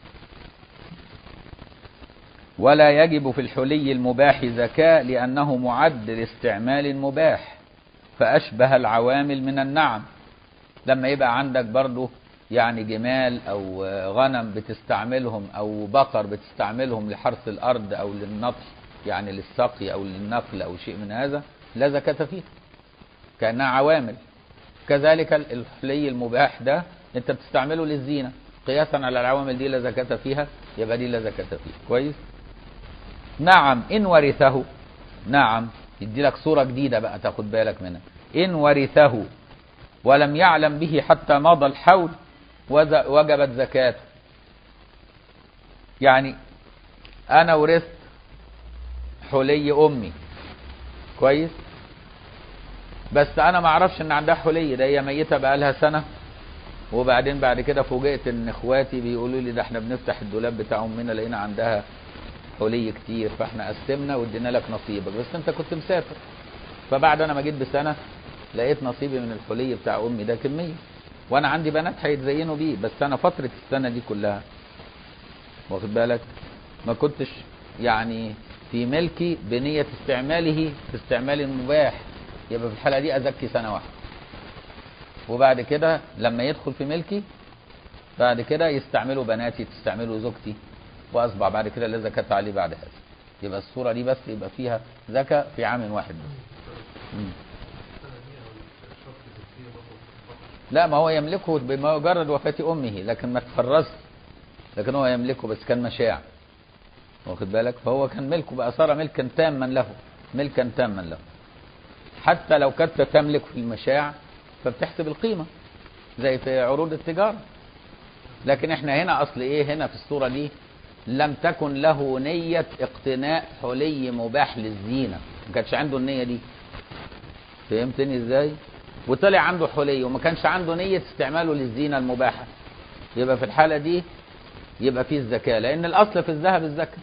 ولا يجب في الحلي المباح زكاة لأنه معد لاستعمال مباح فأشبه العوامل من النعم لما يبقى عندك برضو يعني جمال أو غنم بتستعملهم أو بقر بتستعملهم لحرث الأرض أو للنطح يعني للسقي أو للنقل أو شيء من هذا لا زكاة فيه كأنها عوامل كذلك الحلي المباح ده انت بتستعمله للزينة قياسا على العوامل دي لا زكاة فيها يبقى دي لا زكاة فيها كويس نعم إن ورثه نعم يدي لك صورة جديدة بقى تاخد بالك منها إن ورثه ولم يعلم به حتى مضى الحول وز- وجبت زكاته يعني أنا ورثت حلي أمي كويس بس أنا ما أعرفش إن عندها حلي ده هي ميتة بقالها سنة وبعدين بعد كده فوجئت إن إخواتي بيقولوا لي ده إحنا بنفتح الدولاب بتاع أمنا لقينا عندها حلي كتير فاحنا قسمنا وادينا لك نصيبك بس انت كنت مسافر فبعد انا ما جيت بسنه لقيت نصيبي من الحلي بتاع امي ده كميه وانا عندي بنات هيتزينوا بيه بس انا فتره السنه دي كلها واخد بالك ما كنتش يعني في ملكي بنيه استعماله في استعمال مباح يبقى في الحاله دي ازكي سنه واحده وبعد كده لما يدخل في ملكي بعد كده يستعملوا بناتي تستعملوا زوجتي واصبح بعد كده لا زكاة عليه بعد هذا يبقى الصورة دي بس يبقى فيها زكاة في عام واحد بس مم. لا ما هو يملكه بمجرد وفاة أمه لكن ما تفرز لكن هو يملكه بس كان مشاع واخد بالك فهو كان ملكه بقى صار ملكا تاما له ملكا تاما له حتى لو كنت تملك في المشاع فبتحسب القيمة زي في عروض التجارة لكن احنا هنا اصل ايه هنا في الصورة دي لم تكن له نية اقتناء حلي مباح للزينة ما كانش عنده النية دي فهمتني ازاي وطلع عنده حلي وما كانش عنده نية استعماله للزينة المباحة يبقى في الحالة دي يبقى فيه الزكاة لأن الأصل في الذهب الزكاة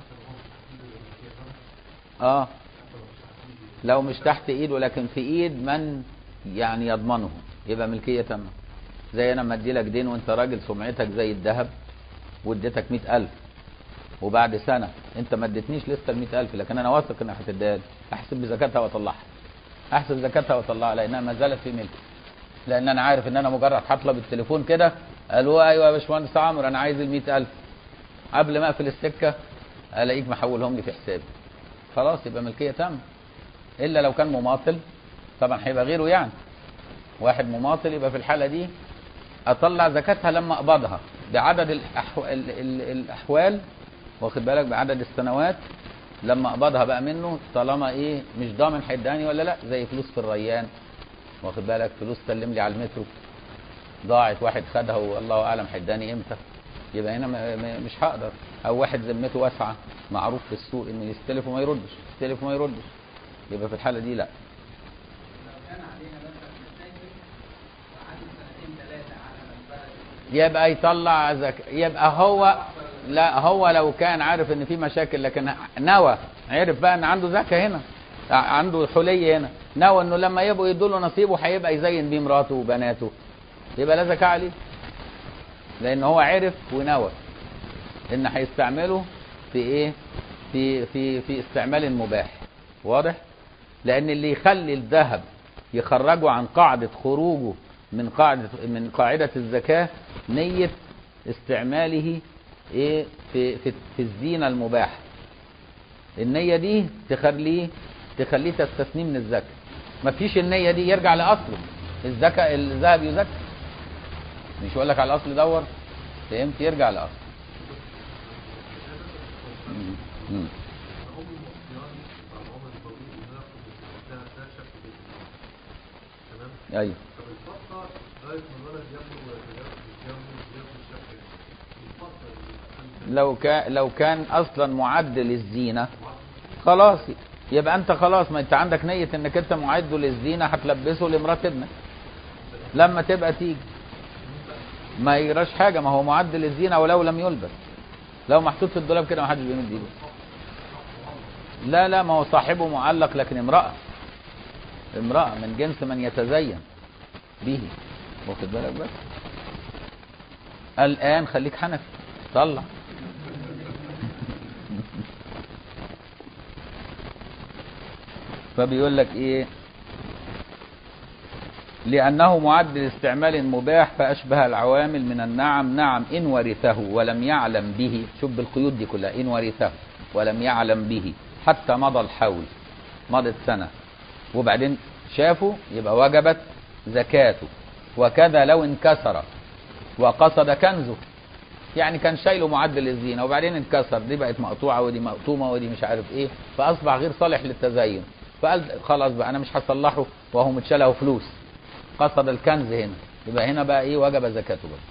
اه لو مش تحت ايده لكن في ايد من يعني يضمنه يبقى ملكية تامة زي انا لما ادي لك دين وانت راجل سمعتك زي الذهب واديتك مئة ألف وبعد سنة انت ما اديتنيش لسه ال ألف لكن انا واثق انك هتديها لي احسب بزكاتها واطلعها احسب زكاتها واطلعها لانها ما زالت في ملكي لان انا عارف ان انا مجرد هطلب التليفون كده قالوا ايوه يا باشمهندس عمرو انا عايز ال ألف قبل ما اقفل السكه الاقيك محولهم لي في حسابي خلاص يبقى ملكيه تامه الا لو كان مماطل طبعا هيبقى غيره يعني واحد مماطل يبقى في الحاله دي اطلع زكاتها لما اقبضها بعدد الأحو... ال... ال... الاحوال واخد بالك بعدد السنوات لما اقبضها بقى منه طالما ايه مش ضامن هيداني ولا لا زي فلوس في الريان واخد بالك فلوس سلم لي على المترو ضاعت واحد خدها والله اعلم هيداني امتى يبقى هنا م- م- مش هقدر او واحد ذمته واسعه معروف في السوق انه يستلف وما يردش يستلف وما يردش يبقى في الحاله دي لا يبقى يطلع زك... يبقى هو لا هو لو كان عارف ان في مشاكل لكن نوى عرف بقى ان عنده زكاه هنا ع- عنده حلي هنا نوى انه لما يبقوا يدوا له نصيبه هيبقى يزين بيه مراته وبناته يبقى لا زكاه عليه لان هو عرف ونوى ان هيستعمله في ايه في في في استعمال مباح واضح لان اللي يخلي الذهب يخرجه عن قاعده خروجه من قاعده من قاعده الزكاه نيه استعماله ايه في في, في الزينه المباحه النيه دي تخليه تخليه تستثنيه من الزكاه ما فيش النيه دي يرجع لاصله الزكاه الذهب يزكى مش يقول لك على الاصل دور فهمت يرجع لاصله مم. مم. ايوه لو كان لو كان اصلا معد للزينه خلاص يبقى انت خلاص ما انت عندك نيه انك انت معد للزينه هتلبسه لمرات ابنك لما تبقى تيجي ما يجراش حاجه ما هو معد للزينه ولو لم يلبس لو محطوط في الدولاب كده ما حدش بيمد ايده لا لا ما هو صاحبه معلق لكن امراه امراه من جنس من يتزين به واخد بالك بس الان خليك حنفي طلع فبيقول لك ايه لأنه معد لاستعمال مباح فأشبه العوامل من النعم نعم إن ورثه ولم يعلم به شوف بالقيود دي كلها إن ورثه ولم يعلم به حتى مضى الحول مضت سنة وبعدين شافوا يبقى وجبت زكاته وكذا لو انكسر وقصد كنزه يعني كان شايله معدل الزينة وبعدين انكسر دي بقت مقطوعة ودي مقطومة ودي مش عارف ايه فأصبح غير صالح للتزين فقال خلاص بقى أنا مش هصلحه وهو متشاله فلوس قصد الكنز هنا يبقى هنا بقى ايه وجب زكاته بقى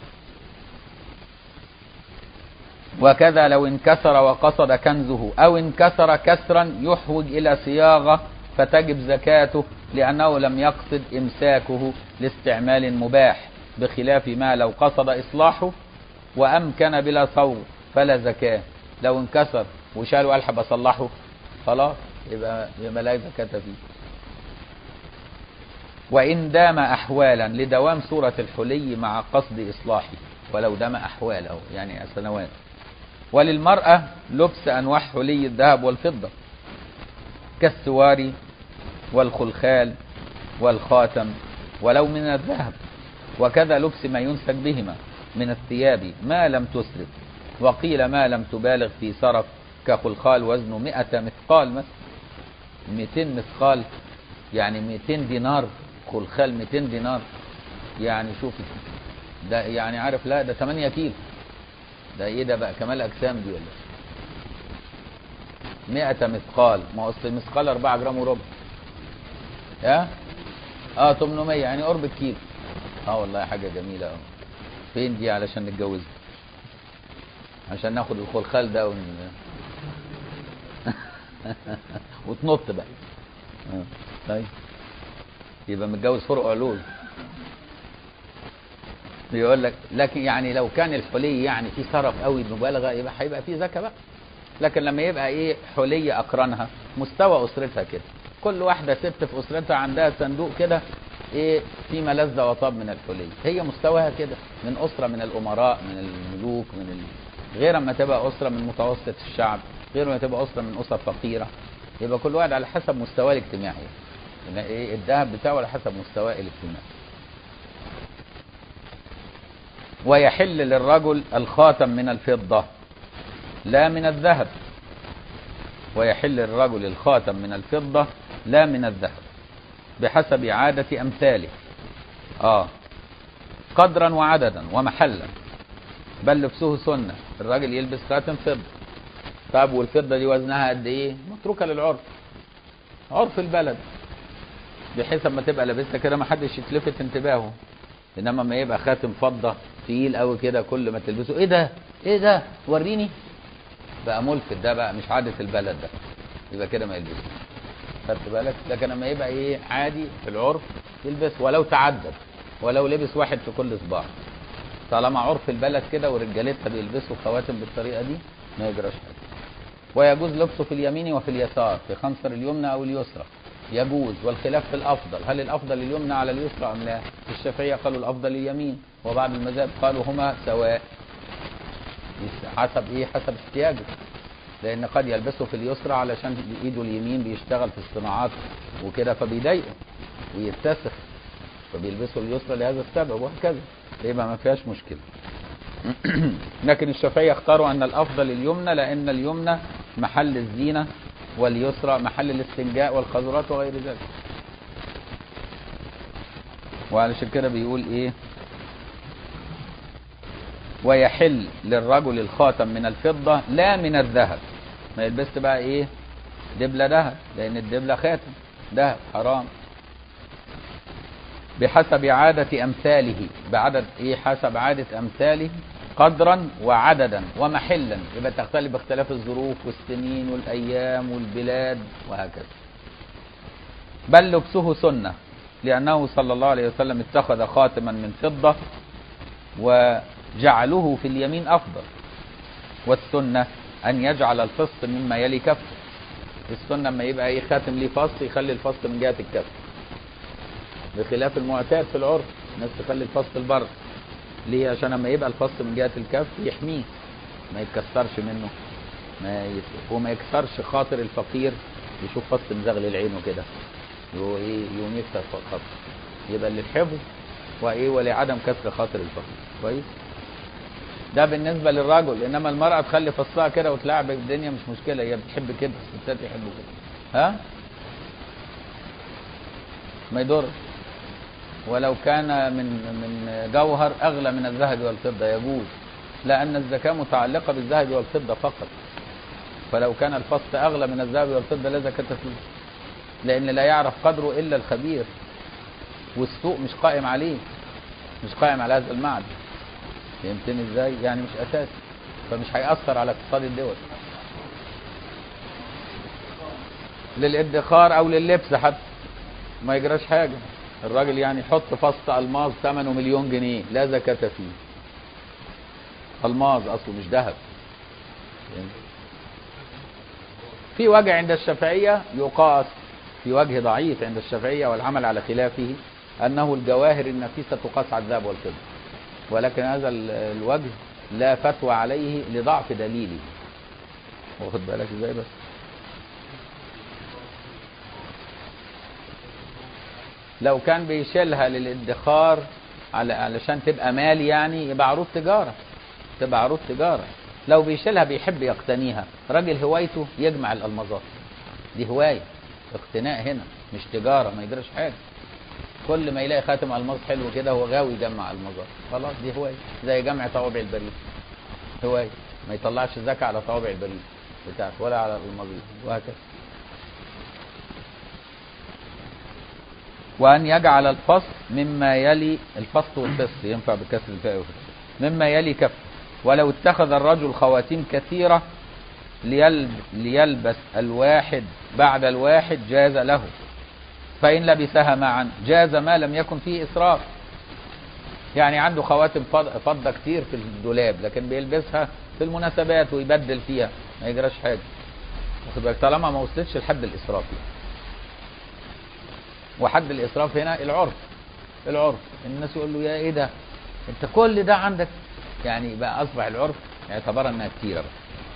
وكذا لو انكسر وقصد كنزه او انكسر كسرا يحوج الى صياغه فتجب زكاته لانه لم يقصد امساكه لاستعمال مباح بخلاف ما لو قصد اصلاحه وامكن بلا صوغ فلا زكاه لو انكسر وشال وقال حب اصلحه خلاص يبقى يبقى لا زكاه فيه وإن دام أحوالا لدوام صورة الحلي مع قصد إصلاحه ولو دام أحوال أو يعني سنوات وللمرأة لبس أنواع حلي الذهب والفضة كالسواري والخلخال والخاتم ولو من الذهب وكذا لبس ما ينسك بهما من الثياب ما لم تسرف وقيل ما لم تبالغ في سرف كخلخال وزنه مئة مثقال مثلا 200 مثقال يعني 200 دينار خلخال 200 دينار يعني شوف ده يعني عارف لا ده 8 كيلو ده ايه ده بقى كمال اجسام دي ولا 100 مثقال ما هو اصل المثقال 4 جرام وربع يا اه 800 يعني قرب الكيلو اه والله حاجه جميله قوي فين دي علشان نتجوزها عشان ناخد الخلخال ده ون... وتنط بقى آه. طيب يبقى متجوز فرق علوز يقول لك لكن يعني لو كان الحلي يعني في سرف قوي مبالغه يبقى هيبقى في زكاه بقى لكن لما يبقى ايه حلي اقرانها مستوى اسرتها كده كل واحده ست في اسرتها عندها صندوق كده ايه في ملذ وطاب من الحلي هي مستواها كده من اسره من الامراء من الملوك من ال... غير اما تبقى اسره من متوسط الشعب غير ما تبقى اسره من اسر فقيره يبقى كل واحد على حسب مستواه الاجتماعي يعني ايه الذهب بتاعه على حسب مستواه الاجتماعي ويحل للرجل الخاتم من الفضة لا من الذهب ويحل للرجل الخاتم من الفضة لا من الذهب بحسب عادة أمثاله آه قدرا وعددا ومحلا بل لبسه سنة الراجل يلبس خاتم فضة طب والفضة دي وزنها قد ايه متروكة للعرف عرف البلد بحيث اما تبقى لابسها كده ما حدش يتلفت انتباهه انما ما يبقى خاتم فضة تقيل قوي كده كل ما تلبسه ايه ده ايه ده وريني بقى ملفت ده بقى مش عادة البلد ده يبقى كده ما يلبسه خدت بالك لكن لما يبقى ايه عادي في العرف يلبس ولو تعدد ولو لبس واحد في كل صباع طالما عرف البلد كده ورجالتها بيلبسوا خواتم بالطريقه دي ما يجراش حاجه ويجوز لبسه في اليمين وفي اليسار في خنصر اليمنى او اليسرى يجوز والخلاف في الافضل هل الافضل اليمنى على اليسرى ام لا الشافعيه قالوا الافضل اليمين وبعض المذاهب قالوا هما سواء حسب ايه حسب احتياجه لان قد يلبسه في اليسرى علشان ايده اليمين بيشتغل في الصناعات وكده فبيضايقه ويتسخ فبيلبسوا اليسرى لهذا السبب وهكذا يبقى ما فيهاش مشكله لكن الشافعيه اختاروا ان الافضل اليمنى لان اليمنى محل الزينه واليسرى محل الاستنجاء والخضرات وغير ذلك وعلشان كده بيقول ايه ويحل للرجل الخاتم من الفضة لا من الذهب ما يلبس بقى ايه دبلة ذهب لان الدبلة خاتم ذهب حرام بحسب عادة أمثاله بعدد إيه حسب عادة أمثاله قدرا وعددا ومحلا يبقى تختلف باختلاف الظروف والسنين والأيام والبلاد وهكذا بل لبسه سنة لأنه صلى الله عليه وسلم اتخذ خاتما من فضة وجعله في اليمين أفضل والسنة أن يجعل الفص مما يلي كفه السنة لما يبقى ايه خاتم ليه فص يخلي الفص من جهة الكف بخلاف المعتاد في العرف الناس تخلي الفص البر ليه عشان لما يبقى الفص من جهة الكف يحميه ما يتكسرش منه ما يت... وما يكسرش خاطر الفقير يشوف فص مزغلل عينه كده يقوم ايه يقوم يكسر فص يبقى اللي تحبه وايه ولعدم كسر خاطر الفقير كويس ده بالنسبه للرجل انما المراه تخلي فصها كده وتلعب الدنيا مش مشكله هي بتحب كده الستات يحبوا كده ها ما يضر ولو كان من من جوهر اغلى من الذهب والفضه يجوز لان الزكاه متعلقه بالذهب والفضه فقط فلو كان الفصل اغلى من الذهب والفضه لا زكاه فيه لان لا يعرف قدره الا الخبير والسوق مش قائم عليه مش قائم على هذا المعدن فهمتني ازاي يعني مش اساسي فمش هيأثر على اقتصاد الدول للادخار او لللبس حتى ما يجراش حاجه الراجل يعني يحط فص الماظ ثمنه مليون جنيه لا زكاة فيه الماظ اصله مش ذهب في وجه عند الشافعية يقاس في وجه ضعيف عند الشافعية والعمل على خلافه أنه الجواهر النفيسة تقاس على الذهب والفضة ولكن هذا الوجه لا فتوى عليه لضعف دليله واخد بالك ازاي بس لو كان بيشيلها للادخار على علشان تبقى مال يعني يبقى عروض تجارة تبقى عروض تجارة لو بيشيلها بيحب يقتنيها راجل هوايته يجمع الألمظات دي هواية اقتناء هنا مش تجارة ما يجراش حاجة كل ما يلاقي خاتم الماظ حلو كده هو غاوي يجمع المظات خلاص دي هواية زي جمع طوابع البريد هواية ما يطلعش زكاة على طوابع البريد بتاعته ولا على الماظير وهكذا وأن يجعل الفصل مما يلي الفصل والفصل ينفع بكسر الفاء والفتح مما يلي كف ولو اتخذ الرجل خواتيم كثيرة ليلب ليلبس الواحد بعد الواحد جاز له فإن لبسها معا جاز ما لم يكن فيه إسراف يعني عنده خواتم فض- فضة كتير في الدولاب لكن بيلبسها في المناسبات ويبدل فيها ما يجراش حاجة واخد بالك طالما ما وصلتش لحد الإسراف يعني. وحد الإسراف هنا العرف العرف الناس يقول له يا إيه ده أنت كل ده عندك يعني بقى أصبح العرف اعتبر أنها كتيرة بقى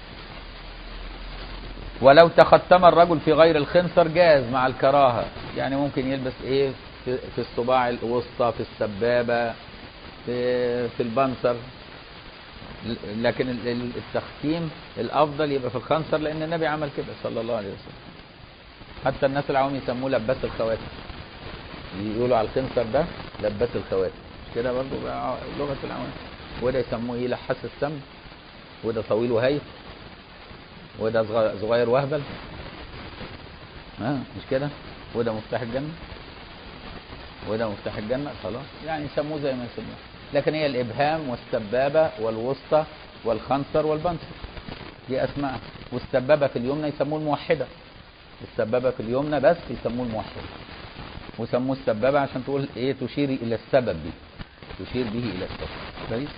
ولو تختم الرجل في غير الخنصر جاز مع الكراهة يعني ممكن يلبس ايه في, في الصباع الوسطى في السبابة في, في البنصر ل- لكن ال- ال- التختيم الافضل يبقى في الخنصر لان النبي عمل كده صلى الله عليه وسلم حتى الناس العوام يسموه لباس الخواتم يقولوا على الخنصر ده لباس الخواتم مش كده برضه بقى لغة العوام وده يسموه ايه لحاس السم وده طويل وهيف وده صغ- صغير وهبل ها مش كده وده مفتاح الجنة وده مفتاح الجنة خلاص يعني يسموه زي ما يسموه لكن هي الإبهام والسبابة والوسطى والخنصر والبنصر دي أسماء والسبابة في اليمنى يسموه الموحدة السبابة في اليمنى بس يسموه الموحدة وسموه السبابة عشان تقول ايه تشير إلى السبب به تشير به إلى السبب كويس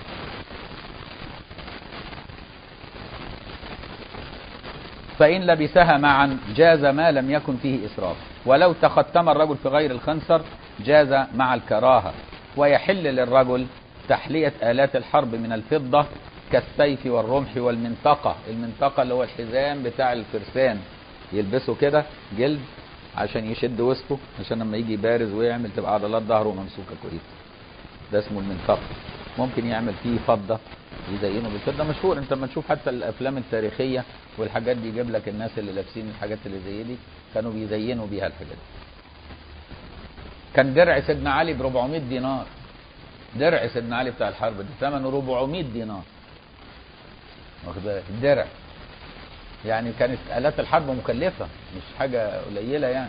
فإن لبسها معا جاز ما لم يكن فيه إسراف ولو تختم الرجل في غير الخنصر جاز مع الكراهة ويحل للرجل تحلية آلات الحرب من الفضة كالسيف والرمح والمنطقة المنطقة اللي هو الحزام بتاع الفرسان يلبسه كده جلد عشان يشد وسطه عشان لما يجي بارز ويعمل تبقى عضلات ظهره ممسوكة كويس ده اسمه المنطقة ممكن يعمل فيه فضة يزينه بالفضة مشهور انت لما تشوف حتى الافلام التاريخية والحاجات دي يجيب لك الناس اللي لابسين الحاجات اللي زي دي كانوا بيزينوا بيها الحاجات دي كان درع سيدنا علي ب 400 دينار درع سيدنا علي بتاع الحرب ده ثمنه 400 دينار واخد بالك الدرع يعني كانت آلات الحرب مكلفة مش حاجة قليلة يعني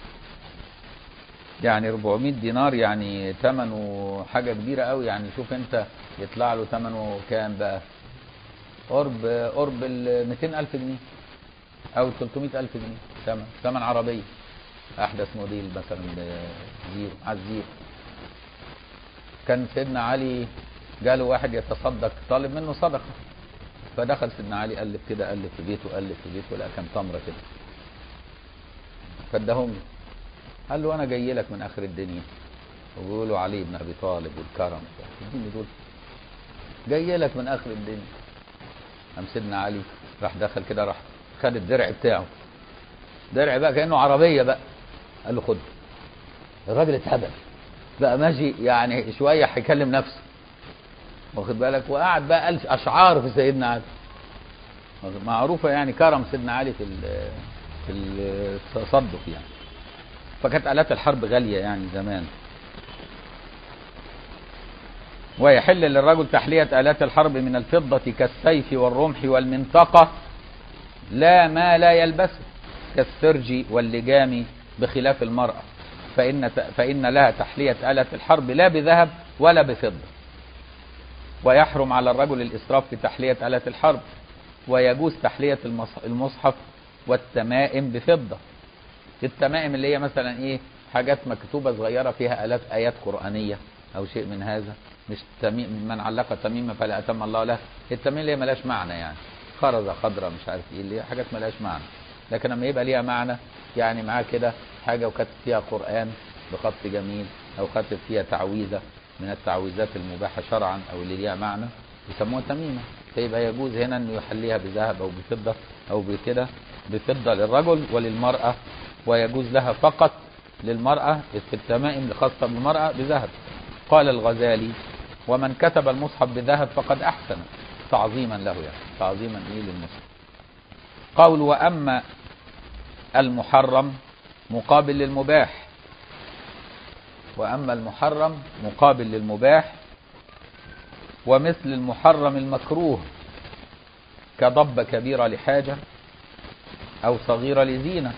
يعني 400 دينار يعني ثمنه حاجة كبيرة قوي يعني شوف انت يطلع له ثمنه كام بقى قرب قرب ال 200 ألف جنيه أو 300 ألف جنيه ثمن ثمن عربية أحدث موديل مثلا زيرو على الزيرو كان سيدنا علي جاله واحد يتصدق طالب منه صدقة فدخل سيدنا علي قلب كده قلب في بيته قلب في بيته لقى كام تمرة كده فاداهم له قال له انا جاي لك من اخر الدنيا وبيقولوا علي بن ابي طالب والكرم اديني دول جاي لك من اخر الدنيا قام سيدنا علي راح دخل كده راح خد الدرع بتاعه درع بقى كانه عربيه بقى قال له خد الراجل اتهبل بقى ماشي يعني شويه هيكلم نفسه واخد بالك وقعد بقى قال اشعار في سيدنا علي معروفه يعني كرم سيدنا علي في ال- في التصدق يعني فكانت آلات الحرب غالية يعني زمان ويحل للرجل تحلية آلات الحرب من الفضة كالسيف والرمح والمنطقة لا ما لا يلبسه كالسرج واللجام بخلاف المرأة فإن, فإن لها تحلية آلة الحرب لا بذهب ولا بفضة ويحرم على الرجل الإسراف في تحلية آلة الحرب ويجوز تحلية المص- المصحف والتمائم بفضة التمائم اللي هي مثلا ايه حاجات مكتوبة صغيرة فيها آلاف آيات قرآنية أو شيء من هذا مش تميم من علق تميمة فلا أتم الله له التميم اللي هي ملاش معنى يعني خرزة خضرة مش عارف ايه اللي هي حاجات ملاش معنى لكن لما يبقى ليها معنى يعني معاه كده حاجة وكاتب فيها قرآن بخط جميل أو كاتب فيها تعويذة من التعويذات المباحة شرعا أو اللي ليها معنى يسموها تميمة فيبقى يجوز هنا انه يحليها بذهب او بفضة او بكده بفضة للرجل وللمرأة ويجوز لها فقط للمرأة في التمائم الخاصة بالمرأة بذهب قال الغزالي ومن كتب المصحف بذهب فقد أحسن تعظيما له يعني تعظيما إيه للمصحف قول وأما المحرم مقابل للمباح وأما المحرم مقابل للمباح ومثل المحرم المكروه كضب كبيرة لحاجة أو صغيرة لزينة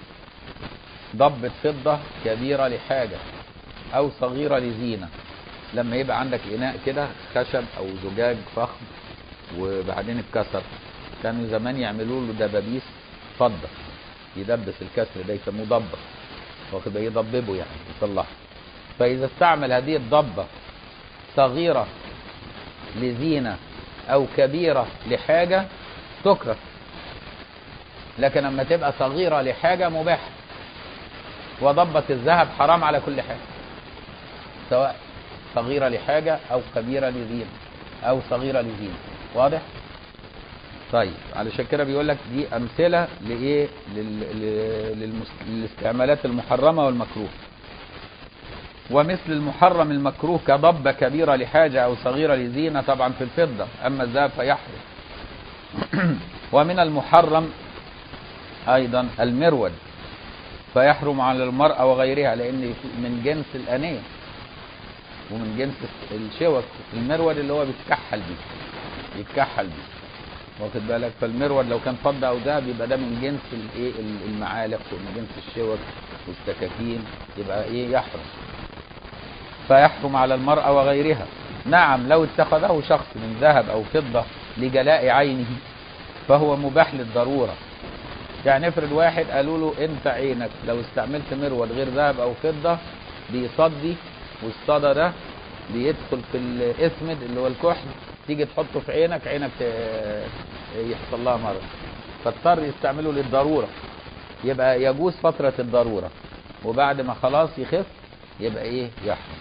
ضبة فضة كبيرة لحاجة أو صغيرة لزينة لما يبقى عندك اناء كده خشب او زجاج فخم وبعدين اتكسر كانوا زمان يعملوا له دبابيس فضه يدبس الكسر ده يسموه ضبه واخد بالك؟ يضببه يعني يصلحه فاذا استعمل هذه الضبه صغيره لزينه او كبيره لحاجه تكره لكن لما تبقى صغيره لحاجه مباحه وضبة الذهب حرام على كل حاجه سواء صغيره لحاجه او كبيره لزينه او صغيره لزينه واضح طيب علشان كده بيقول لك دي امثله لايه لل... لل- للمس- للاستعمالات المحرمه والمكروه ومثل المحرم المكروه كضبة كبيرة لحاجة أو صغيرة لزينة طبعا في الفضة أما الذهب فيحرم ومن المحرم أيضا المرود فيحرم على المرأة وغيرها لأن من جنس الأنية ومن جنس الشوك المرود اللي هو بيتكحل بيه يتكحل بيه واخد بالك فالمرود لو كان فضة أو ذهب يبقى ده من جنس الايه المعالق ومن جنس الشوك والسكاكين يبقى ايه يحرم فيحرم على المرأة وغيرها نعم لو اتخذه شخص من ذهب أو فضة لجلاء عينه فهو مباح للضرورة يعني افرض واحد قالوا له انت عينك لو استعملت مرود غير ذهب او فضة بيصدي والصدى ده بيدخل في الاسمد اللي هو الكحل تيجي تحطه في عينك عينك ت- يحصل لها مرض فاضطر يستعمله للضرورة يبقى يجوز فترة الضرورة وبعد ما خلاص يخف يبقى ايه يحرم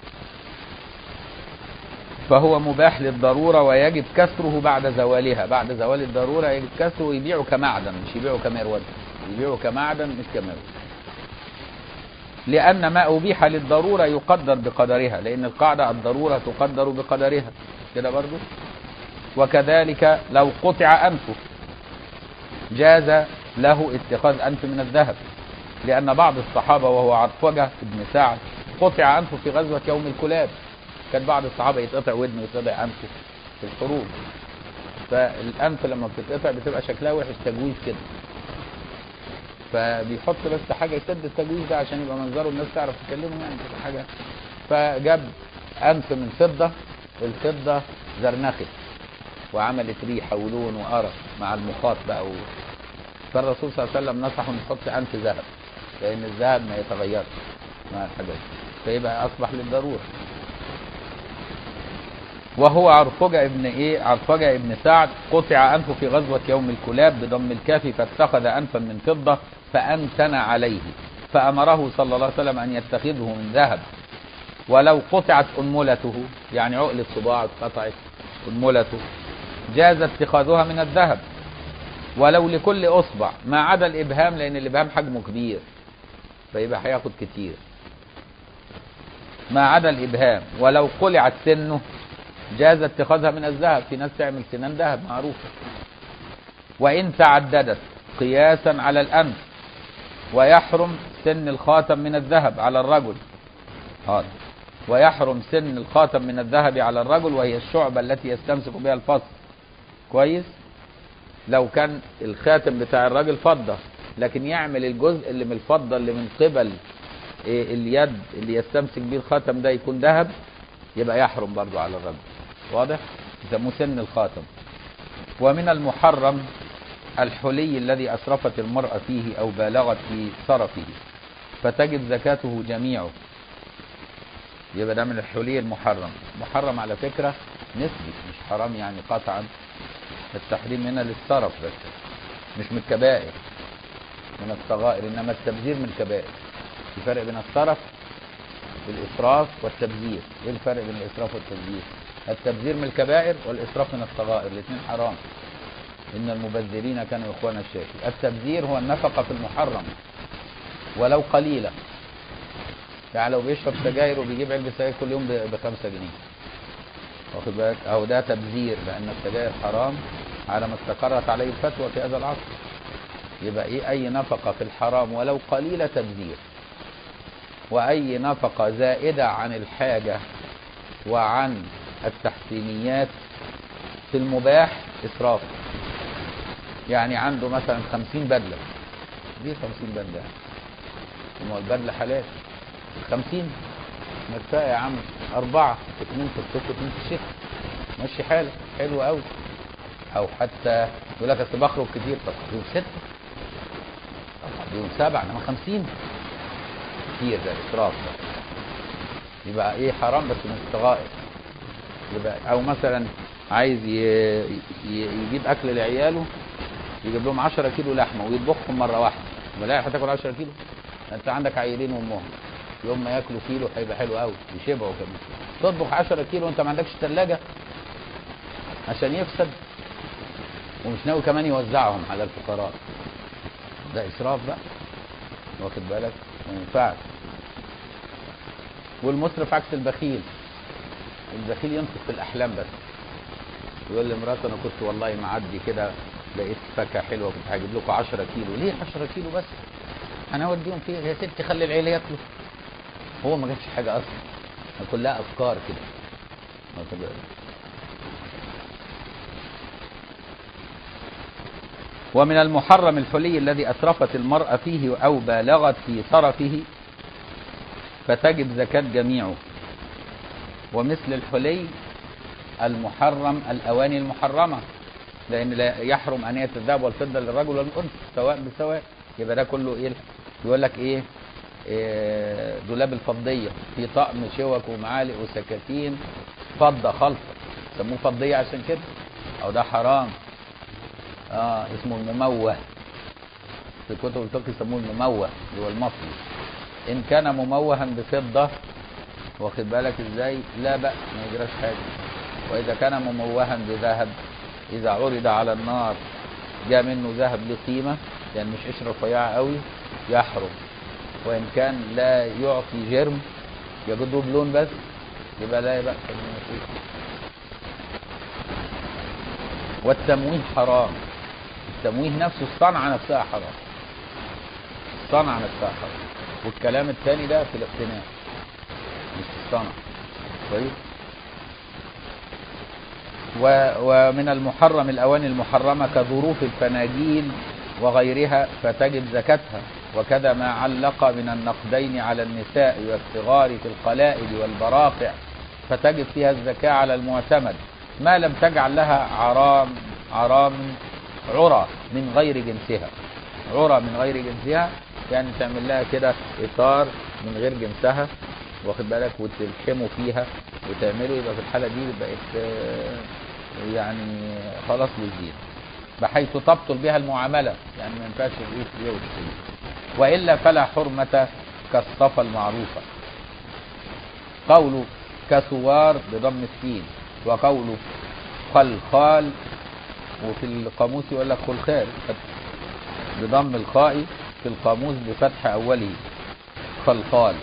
فهو مباح للضرورة ويجب كسره بعد زوالها بعد زوال الضرورة يجب كسره ويبيعه كمعدن مش يبيعه كمرود يبيعه كمعدن مش كمرود لأن ما أبيح للضرورة يقدر بقدرها لأن القاعدة الضرورة تقدر بقدرها كده برضو وكذلك لو قطع أنفه جاز له اتخاذ أنف من الذهب لأن بعض الصحابة وهو عرفجة بن سعد قطع أنفه في غزوة يوم الكلاب كان بعض الصحابة يتقطع ودنه ويتقطع أنفه في الحروب فالأنف لما بتتقطع بتبقى شكلها وحش تجويز كده فبيحط بس حاجة يسد التجويز ده عشان يبقى منظره الناس تعرف تكلمه يعني كده حاجة فجاب أنف من فضة الفضة زرنخت وعملت ريحة ولون وقرف مع المخاط بقى و... فالرسول صلى الله عليه وسلم نصحه ان يحط أنف ذهب لأن الذهب ما يتغيرش مع الحاجات فيبقى أصبح للضرورة وهو عرفجة ابن ايه عرفجة ابن سعد قطع انفه في غزوة يوم الكلاب بضم الكاف فاتخذ انفا من فضة فانتن عليه فامره صلى الله عليه وسلم ان يتخذه من ذهب ولو قطعت انملته يعني عقلة صباع اتقطعت انملته جاز اتخاذها من الذهب ولو لكل اصبع ما عدا الابهام لان الابهام حجمه كبير فيبقى هياخد كتير ما عدا الابهام ولو قلعت سنه جاز اتخاذها من الذهب في ناس تعمل سنان ذهب معروفة وإن تعددت قياسا على الأنف ويحرم سن الخاتم من الذهب على الرجل هذا ويحرم سن الخاتم من الذهب على الرجل وهي الشعبة التي يستمسك بها الفصل كويس لو كان الخاتم بتاع الراجل فضة لكن يعمل الجزء اللي من الفضة اللي من قبل إيه اليد اللي يستمسك بيه الخاتم ده يكون ذهب يبقى يحرم برضو على الرجل واضح يسموه سن الخاتم ومن المحرم الحلي الذي أسرفت المرأة فيه أو بالغت في صرفه فتجب زكاته جميعه يبقى ده من الحلي المحرم محرم على فكرة نسبي مش حرام يعني قطعا التحريم هنا للصرف بس مش من الكبائر من الصغائر إنما التبذير من الكبائر في فرق بين الصرف الإسراف والتبذير إيه الفرق بين الإسراف والتبذير التبذير من الكبائر والإسراف من الصغائر الاثنين حرام إن المبذرين كانوا إخوانا الشاكر التبذير هو النفقة في المحرم ولو قليلة يعني لو بيشرب سجاير وبيجيب علبة سجاير كل يوم ب- بخمسة جنيه واخد بالك أو ده تبذير لأن السجاير حرام على ما استقرت عليه الفتوى في هذا العصر يبقى إيه أي نفقة في الحرام ولو قليلة تبذير وأي نفقة زائدة عن الحاجة وعن التحسينيات في المباح إسراف يعني عنده مثلا خمسين بدلة دي خمسين بدلة ما هو البدلة حلال خمسين ما كفايه يا عم اربعه اثنين في الصيف واثنين في الشتاء ماشي حالك حلو قوي او حتى يقول لك اصل بخرج كتير طب يوم سته طب يوم سبعه انما 50 كتير ده اسراف ده يبقى ايه حرام بس مش صغائر يبقى او مثلا عايز ي... ي... يجيب اكل لعياله يجيب لهم 10 كيلو لحمه ويطبخهم مره واحده بلاقي هتاكل 10 كيلو انت عندك عيلين وامهم يوم ما ياكلوا كيلو هيبقى حلو قوي يشبعوا كمان تطبخ 10 كيلو وانت ما عندكش ثلاجه عشان يفسد ومش ناوي كمان يوزعهم على الفقراء ده اسراف بقى واخد بالك ما ينفعش والمسرف عكس البخيل البخيل ينفق في الاحلام بس يقول لمراته انا كنت والله معدي كده لقيت فاكهه حلوه كنت هجيب لكم 10 كيلو ليه 10 كيلو بس انا اوديهم فين يا ستي خلي العيله ياكلوا هو ما جابش حاجه اصلا كلها افكار كده واخد بالك؟ ومن المحرم الحلي الذي أسرفت المرأة فيه أو بالغت في صرفه فتجب زكاة جميعه ومثل الحلي المحرم الأواني المحرمة لأن لا يحرم أنية الذهب والفضة للرجل والأنثى سواء بسواء يبقى ده كله إيه يقول لك إيه, إيه دولاب الفضية في طقم شوك ومعالق وسكاكين فضة خالصة سموه فضية عشان كده أو ده حرام اه اسمه المموه في كتب الفقه يسموه المموه اللي هو المصري ان كان مموها بفضه واخد بالك ازاي لا بأس ما يجراش حاجه واذا كان مموها بذهب اذا عرض على النار جاء منه ذهب لقيمه يعني مش قشره رفيعه قوي يحرم وان كان لا يعطي جرم يجده بلون بس يبقى لا بأس منه فيه والتمويه حرام التمويه نفسه الصنعة نفسها حرام الصنعة نفسها حرام والكلام الثاني ده في الاقتناء مش في الصنعة كويس و- ومن المحرم الأواني المحرمة كظروف الفناجيل وغيرها فتجب زكاتها وكذا ما علق من النقدين على النساء والصغار في القلائد والبراقع فتجب فيها الزكاة على المعتمد ما لم تجعل لها عرام عرام عرى من غير جنسها عرى من غير جنسها يعني تعمل لها كده اطار من غير جنسها واخد بالك وتلحمه فيها وتعمله يبقى في الحاله دي بقت آه، يعني خلاص للزين بحيث تبطل بها المعامله يعني ما ينفعش الايه تبيع وتشتري والا فلا حرمه كالصفا المعروفه قوله كثوار بضم السين وقوله خلخال وفي القاموس يقول لك خلخال بضم الخاء في القاموس بفتح أوله خلخال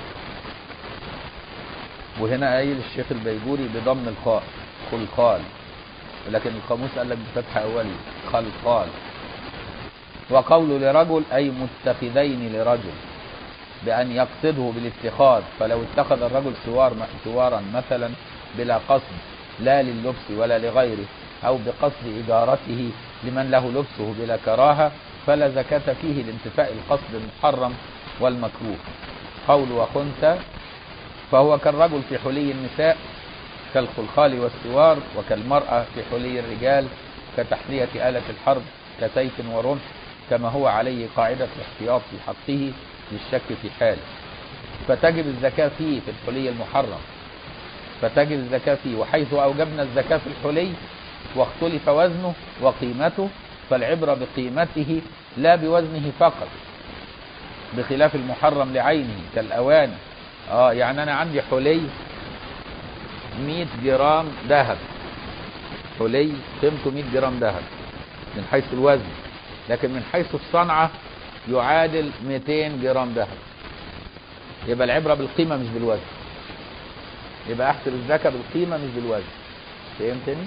وهنا قايل الشيخ البيجوري بضم الخاء خلخال لكن القاموس قال لك بفتح أوله خلخال وقول لرجل أي متخذين لرجل بأن يقصده بالاتخاذ فلو اتخذ الرجل سوار سوارا مثلا بلا قصد لا لللبس ولا لغيره أو بقصد إجارته لمن له لبسه بلا كراهة فلا زكاة فيه لانتفاء القصد المحرم والمكروه قول وخنت فهو كالرجل في حلي النساء كالخلخال والسوار وكالمرأة في حلي الرجال كتحلية آلة الحرب كسيف ورمح كما هو عليه قاعدة الاحتياط في حقه للشك في حاله فتجب الزكاة فيه في الحلي المحرم فتجب الزكاة فيه وحيث أوجبنا الزكاة في الحلي واختلف وزنه وقيمته فالعبرة بقيمته لا بوزنه فقط بخلاف المحرم لعينه كالأواني اه يعني أنا عندي حلي 100 جرام ذهب حلي قيمته 100 جرام ذهب من حيث الوزن لكن من حيث الصنعة يعادل 200 جرام ذهب يبقى العبرة بالقيمة مش بالوزن يبقى احسب الزكاة بالقيمة مش بالوزن فهمتني؟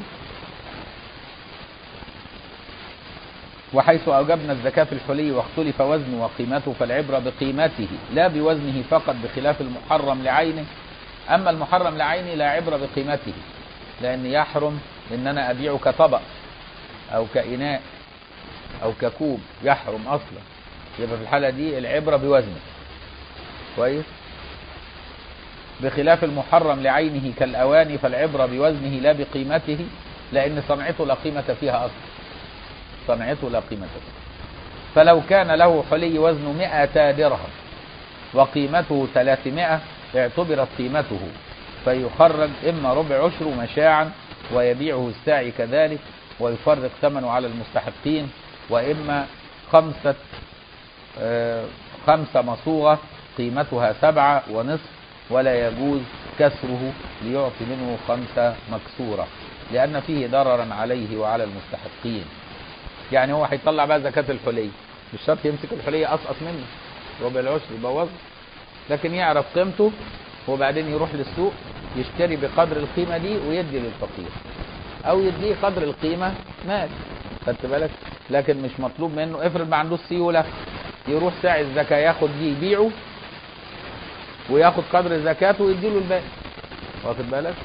وحيث أوجبنا الزكاة في الحلي واختلف وزنه وقيمته فالعبرة بقيمته لا بوزنه فقط بخلاف المحرم لعينه أما المحرم لعينه لا عبرة بقيمته لأن يحرم إن أنا أبيعه كطبق أو كإناء أو ككوب يحرم أصلا يبقى في الحالة دي العبرة بوزنه كويس بخلاف المحرم لعينه كالأواني فالعبرة بوزنه لا بقيمته لأن صنعته لا قيمة فيها أصلا صنعته لا قيمة فيها فلو كان له حلي وزنه 100 درهم وقيمته 300 اعتبرت قيمته فيخرج إما ربع عشر مشاعا ويبيعه الساعي كذلك ويفرق ثمنه على المستحقين وإما خمسة آه، خمسة مصوغة قيمتها سبعة ونصف ولا يجوز كسره ليعطي منه خمسة مكسورة لأن فيه ضررا عليه وعلى المستحقين يعني هو هيطلع بقى زكاة الحلي مش شرط يمسك الحلي أسقط منه ربع العشر يبوظه لكن يعرف قيمته وبعدين يروح للسوق يشتري بقدر القيمة دي ويدي للفقير أو يديه قدر القيمة مال خدت بالك لكن مش مطلوب منه افرض ما عندوش سيولة يروح ساعي الزكاة ياخد دي يبيعه وياخد قدر زكاته ويديله الباقي واخد بالك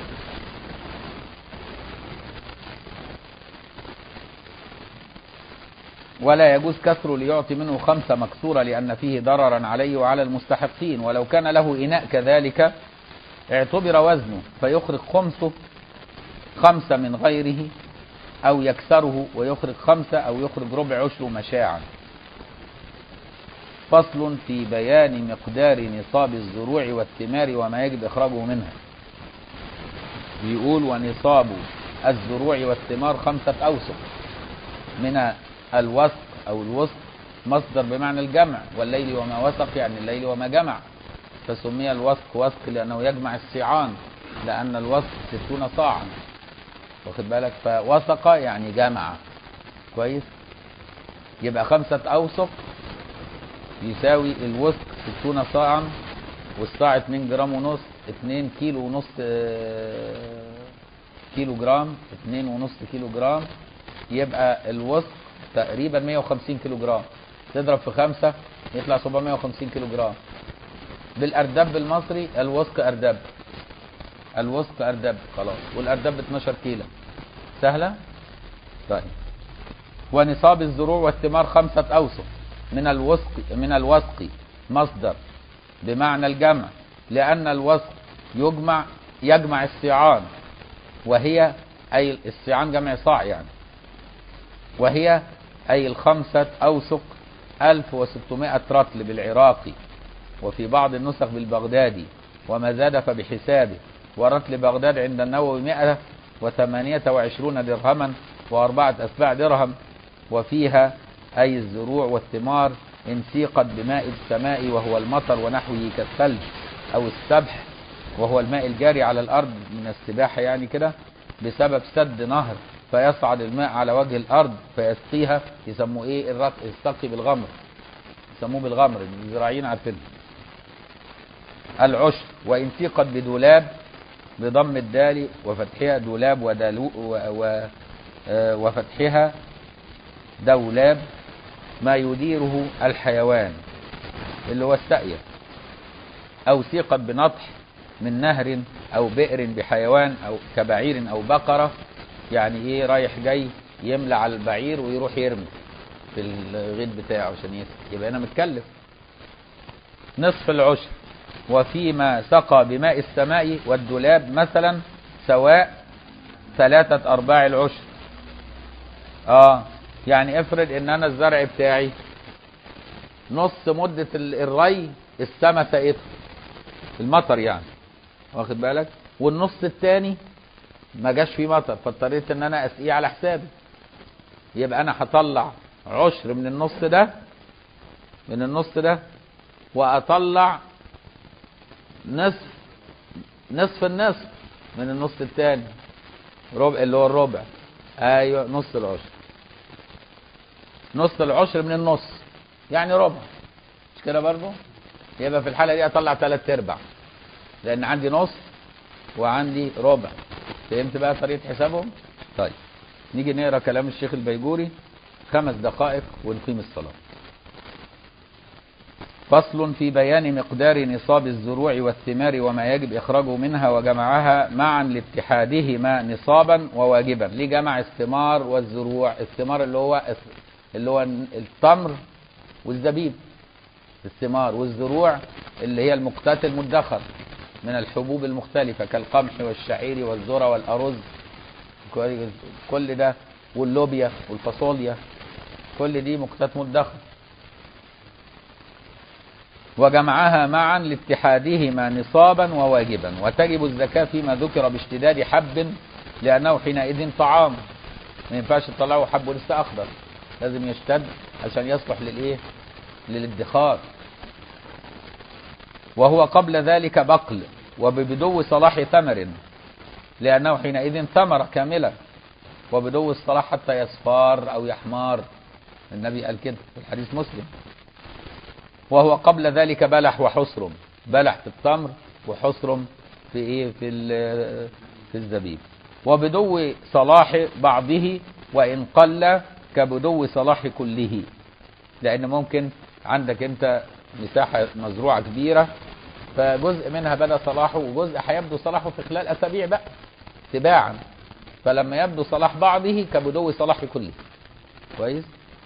ولا يجوز كسره ليعطي منه خمسة مكسورة لأن فيه ضررا عليه وعلى المستحقين ولو كان له إناء كذلك اعتبر وزنه فيخرج خمسه خمسة من غيره أو يكسره ويخرج خمسة أو يخرج ربع عشر مشاعا فصل في بيان مقدار نصاب الزروع والثمار وما يجب إخراجه منها بيقول ونصاب الزروع والثمار خمسة أوسق من الوسق أو الوسق مصدر بمعنى الجمع والليل وما وسق يعني الليل وما جمع فسمي الوسق وسق لأنه يجمع الصيعان لأن الوسق ستون صاعا واخد بالك فوسق يعني جمع كويس يبقى خمسة أوسق يساوي الوسق 60 صاعا والصاع 2 جرام ونص 2 كيلو ونص آه، كيلو جرام 2 ونص كيلو جرام يبقى الوسق تقريبا 150 كيلو جرام تضرب في خمسة يطلع 750 كيلو جرام بالاردب المصري الوسق اردب الوسق اردب خلاص والاردب 12 كيلو سهلة طيب ونصاب الزروع والثمار خمسة أوسق من الوسق من الوسق مصدر بمعنى الجمع لأن الوسق يجمع يجمع الصيعان وهي أي الصيعان جمع صاع يعني وهي أي الخمسة أوسق 1600 رطل بالعراقي وفي بعض النسخ بالبغدادي وما زاد فبحسابه ورطل بغداد عند النووي 128 درهما وأربعة أسباع درهم وفيها أي الزروع والثمار إن سيقت بماء السماء وهو المطر ونحوه كالثلج أو السبح وهو الماء الجاري على الأرض من السباحة يعني كده بسبب سد نهر فيصعد الماء على وجه الأرض فيسقيها يسموه إيه الرق يستقي بالغمر يسموه بالغمر الزراعيين عارفين العشر وإن سيقت بدولاب بضم الدال وفتحها دولاب ودلو و و آه، وفتحها دولاب ما يديره الحيوان اللي هو السقية أو سيقت بنطح من نهر أو بئر بحيوان أو كبعير أو بقرة يعني إيه رايح جاي يملى على البعير ويروح يرمي في الغيط بتاعه عشان يسقي يبقى أنا متكلف نصف العشر وفيما سقى بماء السماء والدولاب مثلا سواء ثلاثة أرباع العشر اه يعني افرض ان انا الزرع بتاعي نص مدة ال- الري السما سقته المطر يعني واخد بالك والنص التاني ما جاش فيه مطر فاضطريت ان انا اسقيه على حسابي يبقى انا هطلع عشر من النص ده من النص ده واطلع نصف نصف النصف من النص التاني ربع اللي هو الربع ايوه نص العشر نص العشر من النص يعني ربع مش كده برضه يبقى في الحاله دي اطلع ثلاث ارباع لان عندي نص وعندي ربع فهمت بقى طريقه حسابهم طيب نيجي نقرا كلام الشيخ البيجوري خمس دقائق ونقيم الصلاه فصل في بيان مقدار نصاب الزروع والثمار وما يجب إخراجه منها وجمعها معا لاتحادهما نصابا وواجبا ليه جمع الثمار والزروع الثمار اللي هو اللي هو التمر والزبيب الثمار والزروع اللي هي المقتات المدخر من الحبوب المختلفة كالقمح والشعير والذرة والأرز كويس. كل ده واللوبيا والفاصوليا كل دي مقتات مدخر وجمعها معا لاتحادهما نصابا وواجبا وتجب الزكاة فيما ذكر باشتداد حب لأنه حينئذ طعام ما ينفعش تطلعه حب لسه أخضر لازم يشتد عشان يصلح للإيه للادخار وهو قبل ذلك بقل وببدو صلاح ثمر لأنه حينئذ ثمرة كاملة وبدو الصلاح حتى يصفار أو يحمار النبي قال كده في الحديث مسلم وهو قبل ذلك بلح وحصرم بلح في التمر وحصرم في ايه في ال- في الزبيب وبدو صلاح بعضه وان قل كبدو صلاح كله لان ممكن عندك انت مساحه مزروعه كبيره فجزء منها بدا صلاحه وجزء هيبدو صلاحه في خلال اسابيع بقى تباعا فلما يبدو صلاح بعضه كبدو صلاح كله كويس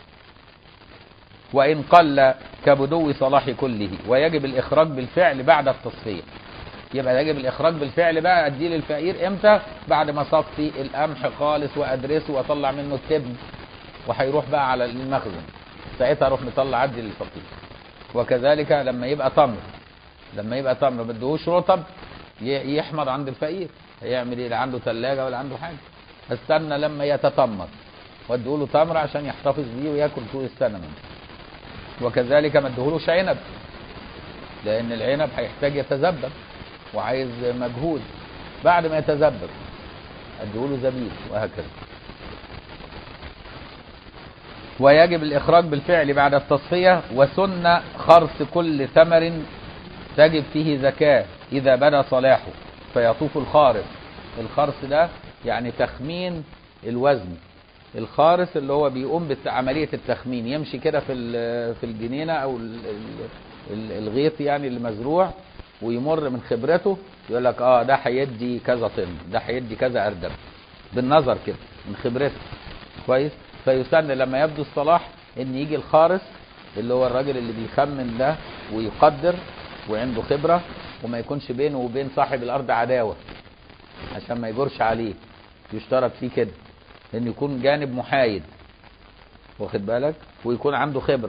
وإن قل كبدو صلاح كله ويجب الإخراج بالفعل بعد التصفية يبقى يجب الإخراج بالفعل بقى أديه للفقير إمتى بعد ما صفي القمح خالص وأدرسه وأطلع منه التبن وهيروح بقى على المخزن ساعتها أروح مطلع عدي للفقير وكذلك لما يبقى تمر لما يبقى تمر ما بدهوش رطب ي- يحمض عند الفقير هيعمل ايه لا عنده ثلاجه ولا عنده حاجه استنى لما يتتمر واديله تمر عشان يحتفظ بيه وياكل طول السنه منه وكذلك ما اديهولوش عنب لان العنب هيحتاج يتذبذب وعايز مجهود بعد ما يتذبذب اديهوله زبيب وهكذا ويجب الإخراج بالفعل بعد التصفية وسن خرس كل ثمر تجب فيه زكاة إذا بدا صلاحه فيطوف الخارس الخرس ده يعني تخمين الوزن الخارس اللي هو بيقوم بعملية التخمين يمشي كده في ال- في الجنينة أو ال- ال- ال- الغيط يعني المزروع ويمر من خبرته يقول لك اه ده هيدي كذا طن ده هيدي كذا أردب بالنظر كده من خبرته كويس فيسن لما يبدو الصلاح ان يجي الخارس اللي هو الراجل اللي بيخمن ده ويقدر وعنده خبرة وما يكونش بينه وبين صاحب الارض عداوة عشان ما يجرش عليه يشترط فيه كده ان يكون جانب محايد واخد بالك ويكون عنده خبرة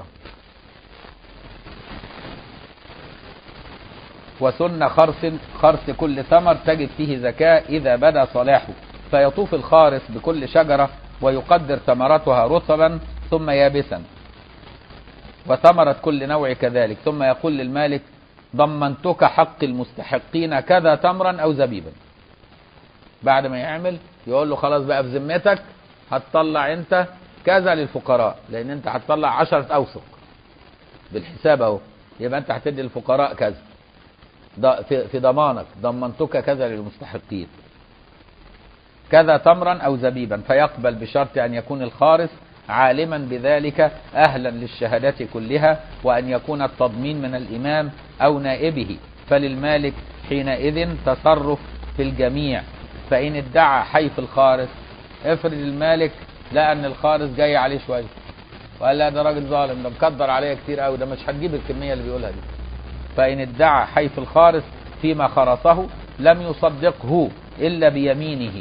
وسن خرس خرس كل ثمر تجد فيه زكاة إذا بدا صلاحه فيطوف الخارس بكل شجرة ويقدر ثمرتها رطبا ثم يابسا وثمرة كل نوع كذلك ثم يقول للمالك ضمنتك حق المستحقين كذا تمرا أو زبيبا بعد ما يعمل يقول له خلاص بقى في ذمتك هتطلع انت كذا للفقراء لان انت هتطلع عشرة اوسق بالحساب اهو يبقى انت هتدي للفقراء كذا ض- في في ضمانك ضمنتك كذا للمستحقين كذا تمرا او زبيبا فيقبل بشرط ان يكون الخارس عالما بذلك اهلا للشهادات كلها وان يكون التضمين من الامام او نائبه فللمالك حينئذ تصرف في الجميع فان ادعى حيف الخارس افرض المالك لقى ان الخارس جاي عليه شويه وقال لا ده راجل ظالم ده مقدر عليا كتير قوي ده مش هتجيب الكميه اللي بيقولها دي فإن ادعى حيف الخارس فيما خرصه لم يصدقه إلا بيمينه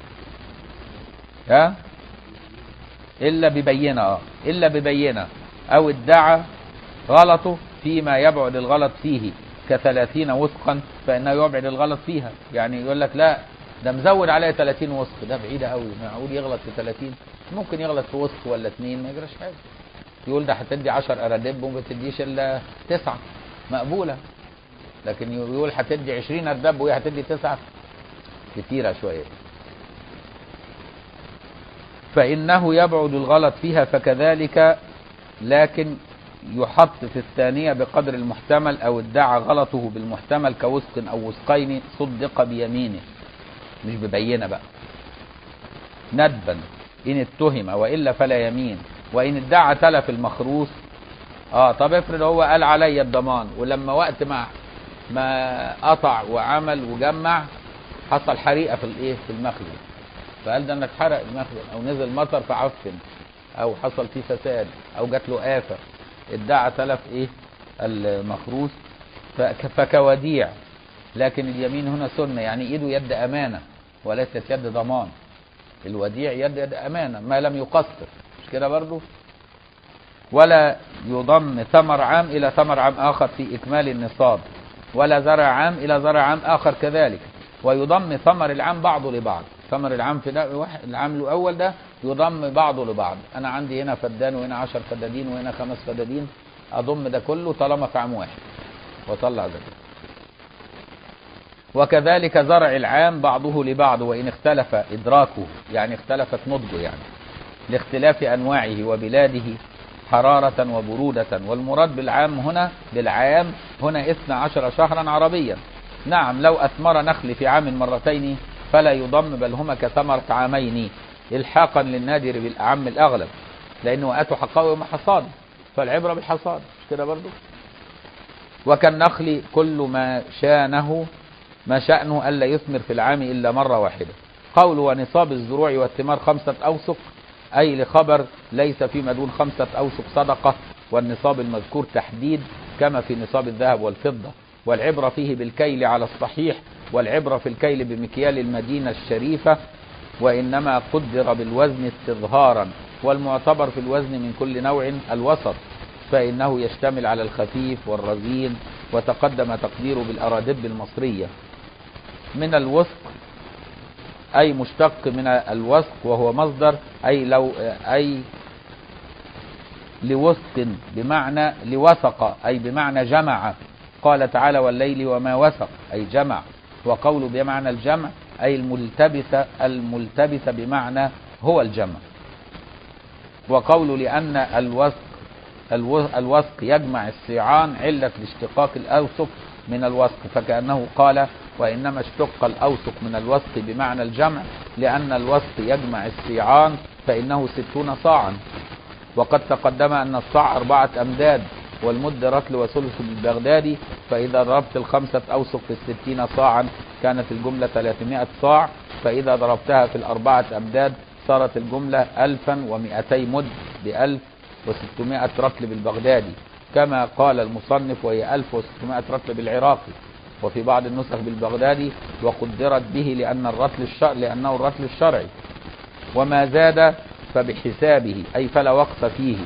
ها إلا ببينة آه. إلا ببينة أو ادعى غلطه فيما يبعد الغلط فيه كثلاثين وسقا فإنه يبعد الغلط فيها يعني يقول لك لا ده مزود عليا 30 وسق ده بعيدة قوي معقول يغلط في 30 ممكن يغلط في وسق ولا اتنين ما يجراش حاجة يقول ده هتدي 10 أرادب وما تديش إلا تسعة مقبولة لكن يقول هتدي 20 أردب وهي هتدي تسعة كتيرة شوية فإنه يبعد الغلط فيها فكذلك لكن يحط في الثانية بقدر المحتمل أو ادعى غلطه بالمحتمل كوسق أو وسقين صدق بيمينه مش ببينة بقى ندبا إن اتهم وإلا فلا يمين وإن ادعى تلف المخروص اه طب افرض هو قال عليا الضمان ولما وقت ما ما قطع وعمل وجمع حصل حريقه في الايه في المخزن فقال ده انك حرق المخزن او نزل مطر فعفن او حصل فيه فساد او جات له آفة ادعى تلف ايه المخروص فك- فكوديع لكن اليمين هنا سنة يعني ايده يد امانة وليست يد ضمان الوديع يد يد امانة ما لم يقصر مش كده برضو ولا يضم ثمر عام الى ثمر عام اخر في اكمال النصاب ولا زرع عام الى زرع عام اخر كذلك ويضم ثمر العام بعضه لبعض ثمر العام في ده واحد العام الاول ده يضم بعضه لبعض انا عندي هنا فدان وهنا عشر فدادين وهنا خمس فدادين اضم ده كله طالما في عام واحد واطلع زكاه وكذلك زرع العام بعضه لبعض وان اختلف ادراكه يعني اختلفت نضجه يعني لاختلاف انواعه وبلاده حرارة وبرودة والمراد بالعام هنا بالعام هنا 12 شهرا عربيا نعم لو أثمر نخل في عام مرتين فلا يضم بل هما كثمرة عامين إلحاقا للنادر بالأعم الأغلب لأنه وقته حقه يوم حصاد فالعبرة بالحصاد مش كده برضو وكالنخل كل ما شانه ما شأنه ألا يثمر في العام إلا مرة واحدة قول ونصاب الزروع والثمار خمسة أوسق أي لخبر ليس فيما دون خمسة أوسق صدقة والنصاب المذكور تحديد كما في نصاب الذهب والفضة والعبرة فيه بالكيل على الصحيح والعبرة في الكيل بمكيال المدينة الشريفة وإنما قدر بالوزن استظهارا والمعتبر في الوزن من كل نوع الوسط فإنه يشتمل على الخفيف والرزين وتقدم تقديره بالأرادب المصرية من الوسق أي مشتق من الوسق وهو مصدر أي لو أي لوسق بمعنى لوسق أي بمعنى جمع قال تعالى والليل وما وسق أي جمع وقوله بمعنى الجمع أي الملتبس الملتبس بمعنى هو الجمع وقوله لأن الوسق الوسق يجمع الصيعان علة الاشتقاق الأوسق من الوسق فكأنه قال وإنما اشتق الأوسق من الوسق بمعنى الجمع لأن الوسق يجمع الصيعان فإنه ستون صاعا وقد تقدم أن الصاع أربعة أمداد والمد رتل وثلث بالبغدادي فإذا ضربت الخمسة أوسق في الستين صاعا كانت الجملة 300 صاع فإذا ضربتها في الأربعة أمداد صارت الجملة ألفا ومئتي مد بألف وستمائة رتل بالبغدادي كما قال المصنف وهي ألف وستمائة رتل بالعراقي وفي بعض النسخ بالبغدادي وقدرت به لأن الرتل الشرع لأنه الرتل الشرعي وما زاد فبحسابه أي فلا وقت فيه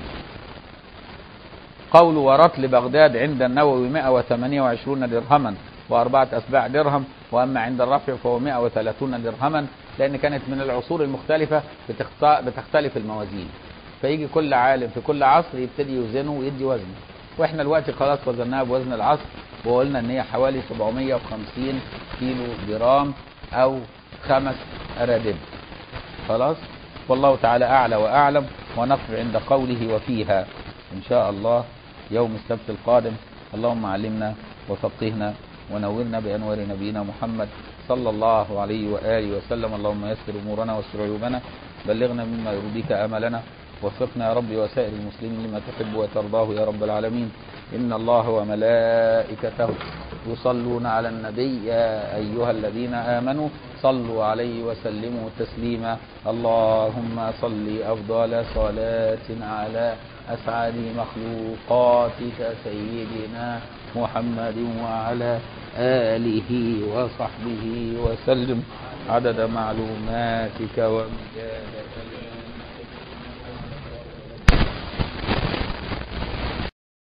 قول ورتل بغداد عند النووي 128 درهما وأربعة أسباع درهم وأما عند الرفع فهو 130 درهما لأن كانت من العصور المختلفة بتختلف الموازين فيجي كل عالم في كل عصر يبتدي يوزنه ويدي وزنه واحنا دلوقتي خلاص وزناها بوزن العصر وقلنا ان هي حوالي 750 كيلو جرام او خمس ارادب خلاص والله تعالى اعلى واعلم ونقف عند قوله وفيها ان شاء الله يوم السبت القادم اللهم علمنا وفقهنا ونورنا بانوار نبينا محمد صلى الله عليه واله وسلم اللهم يسر امورنا واستر عيوبنا بلغنا مما يرضيك املنا وفقنا يا رب وسائر المسلمين لما تحب وترضاه يا رب العالمين إن الله وملائكته يصلون على النبي يا أيها الذين آمنوا صلوا عليه وسلموا تسليما اللهم صل أفضل صلاة على أسعد مخلوقاتك سيدنا محمد وعلى آله وصحبه وسلم عدد معلوماتك ومجال كلماتك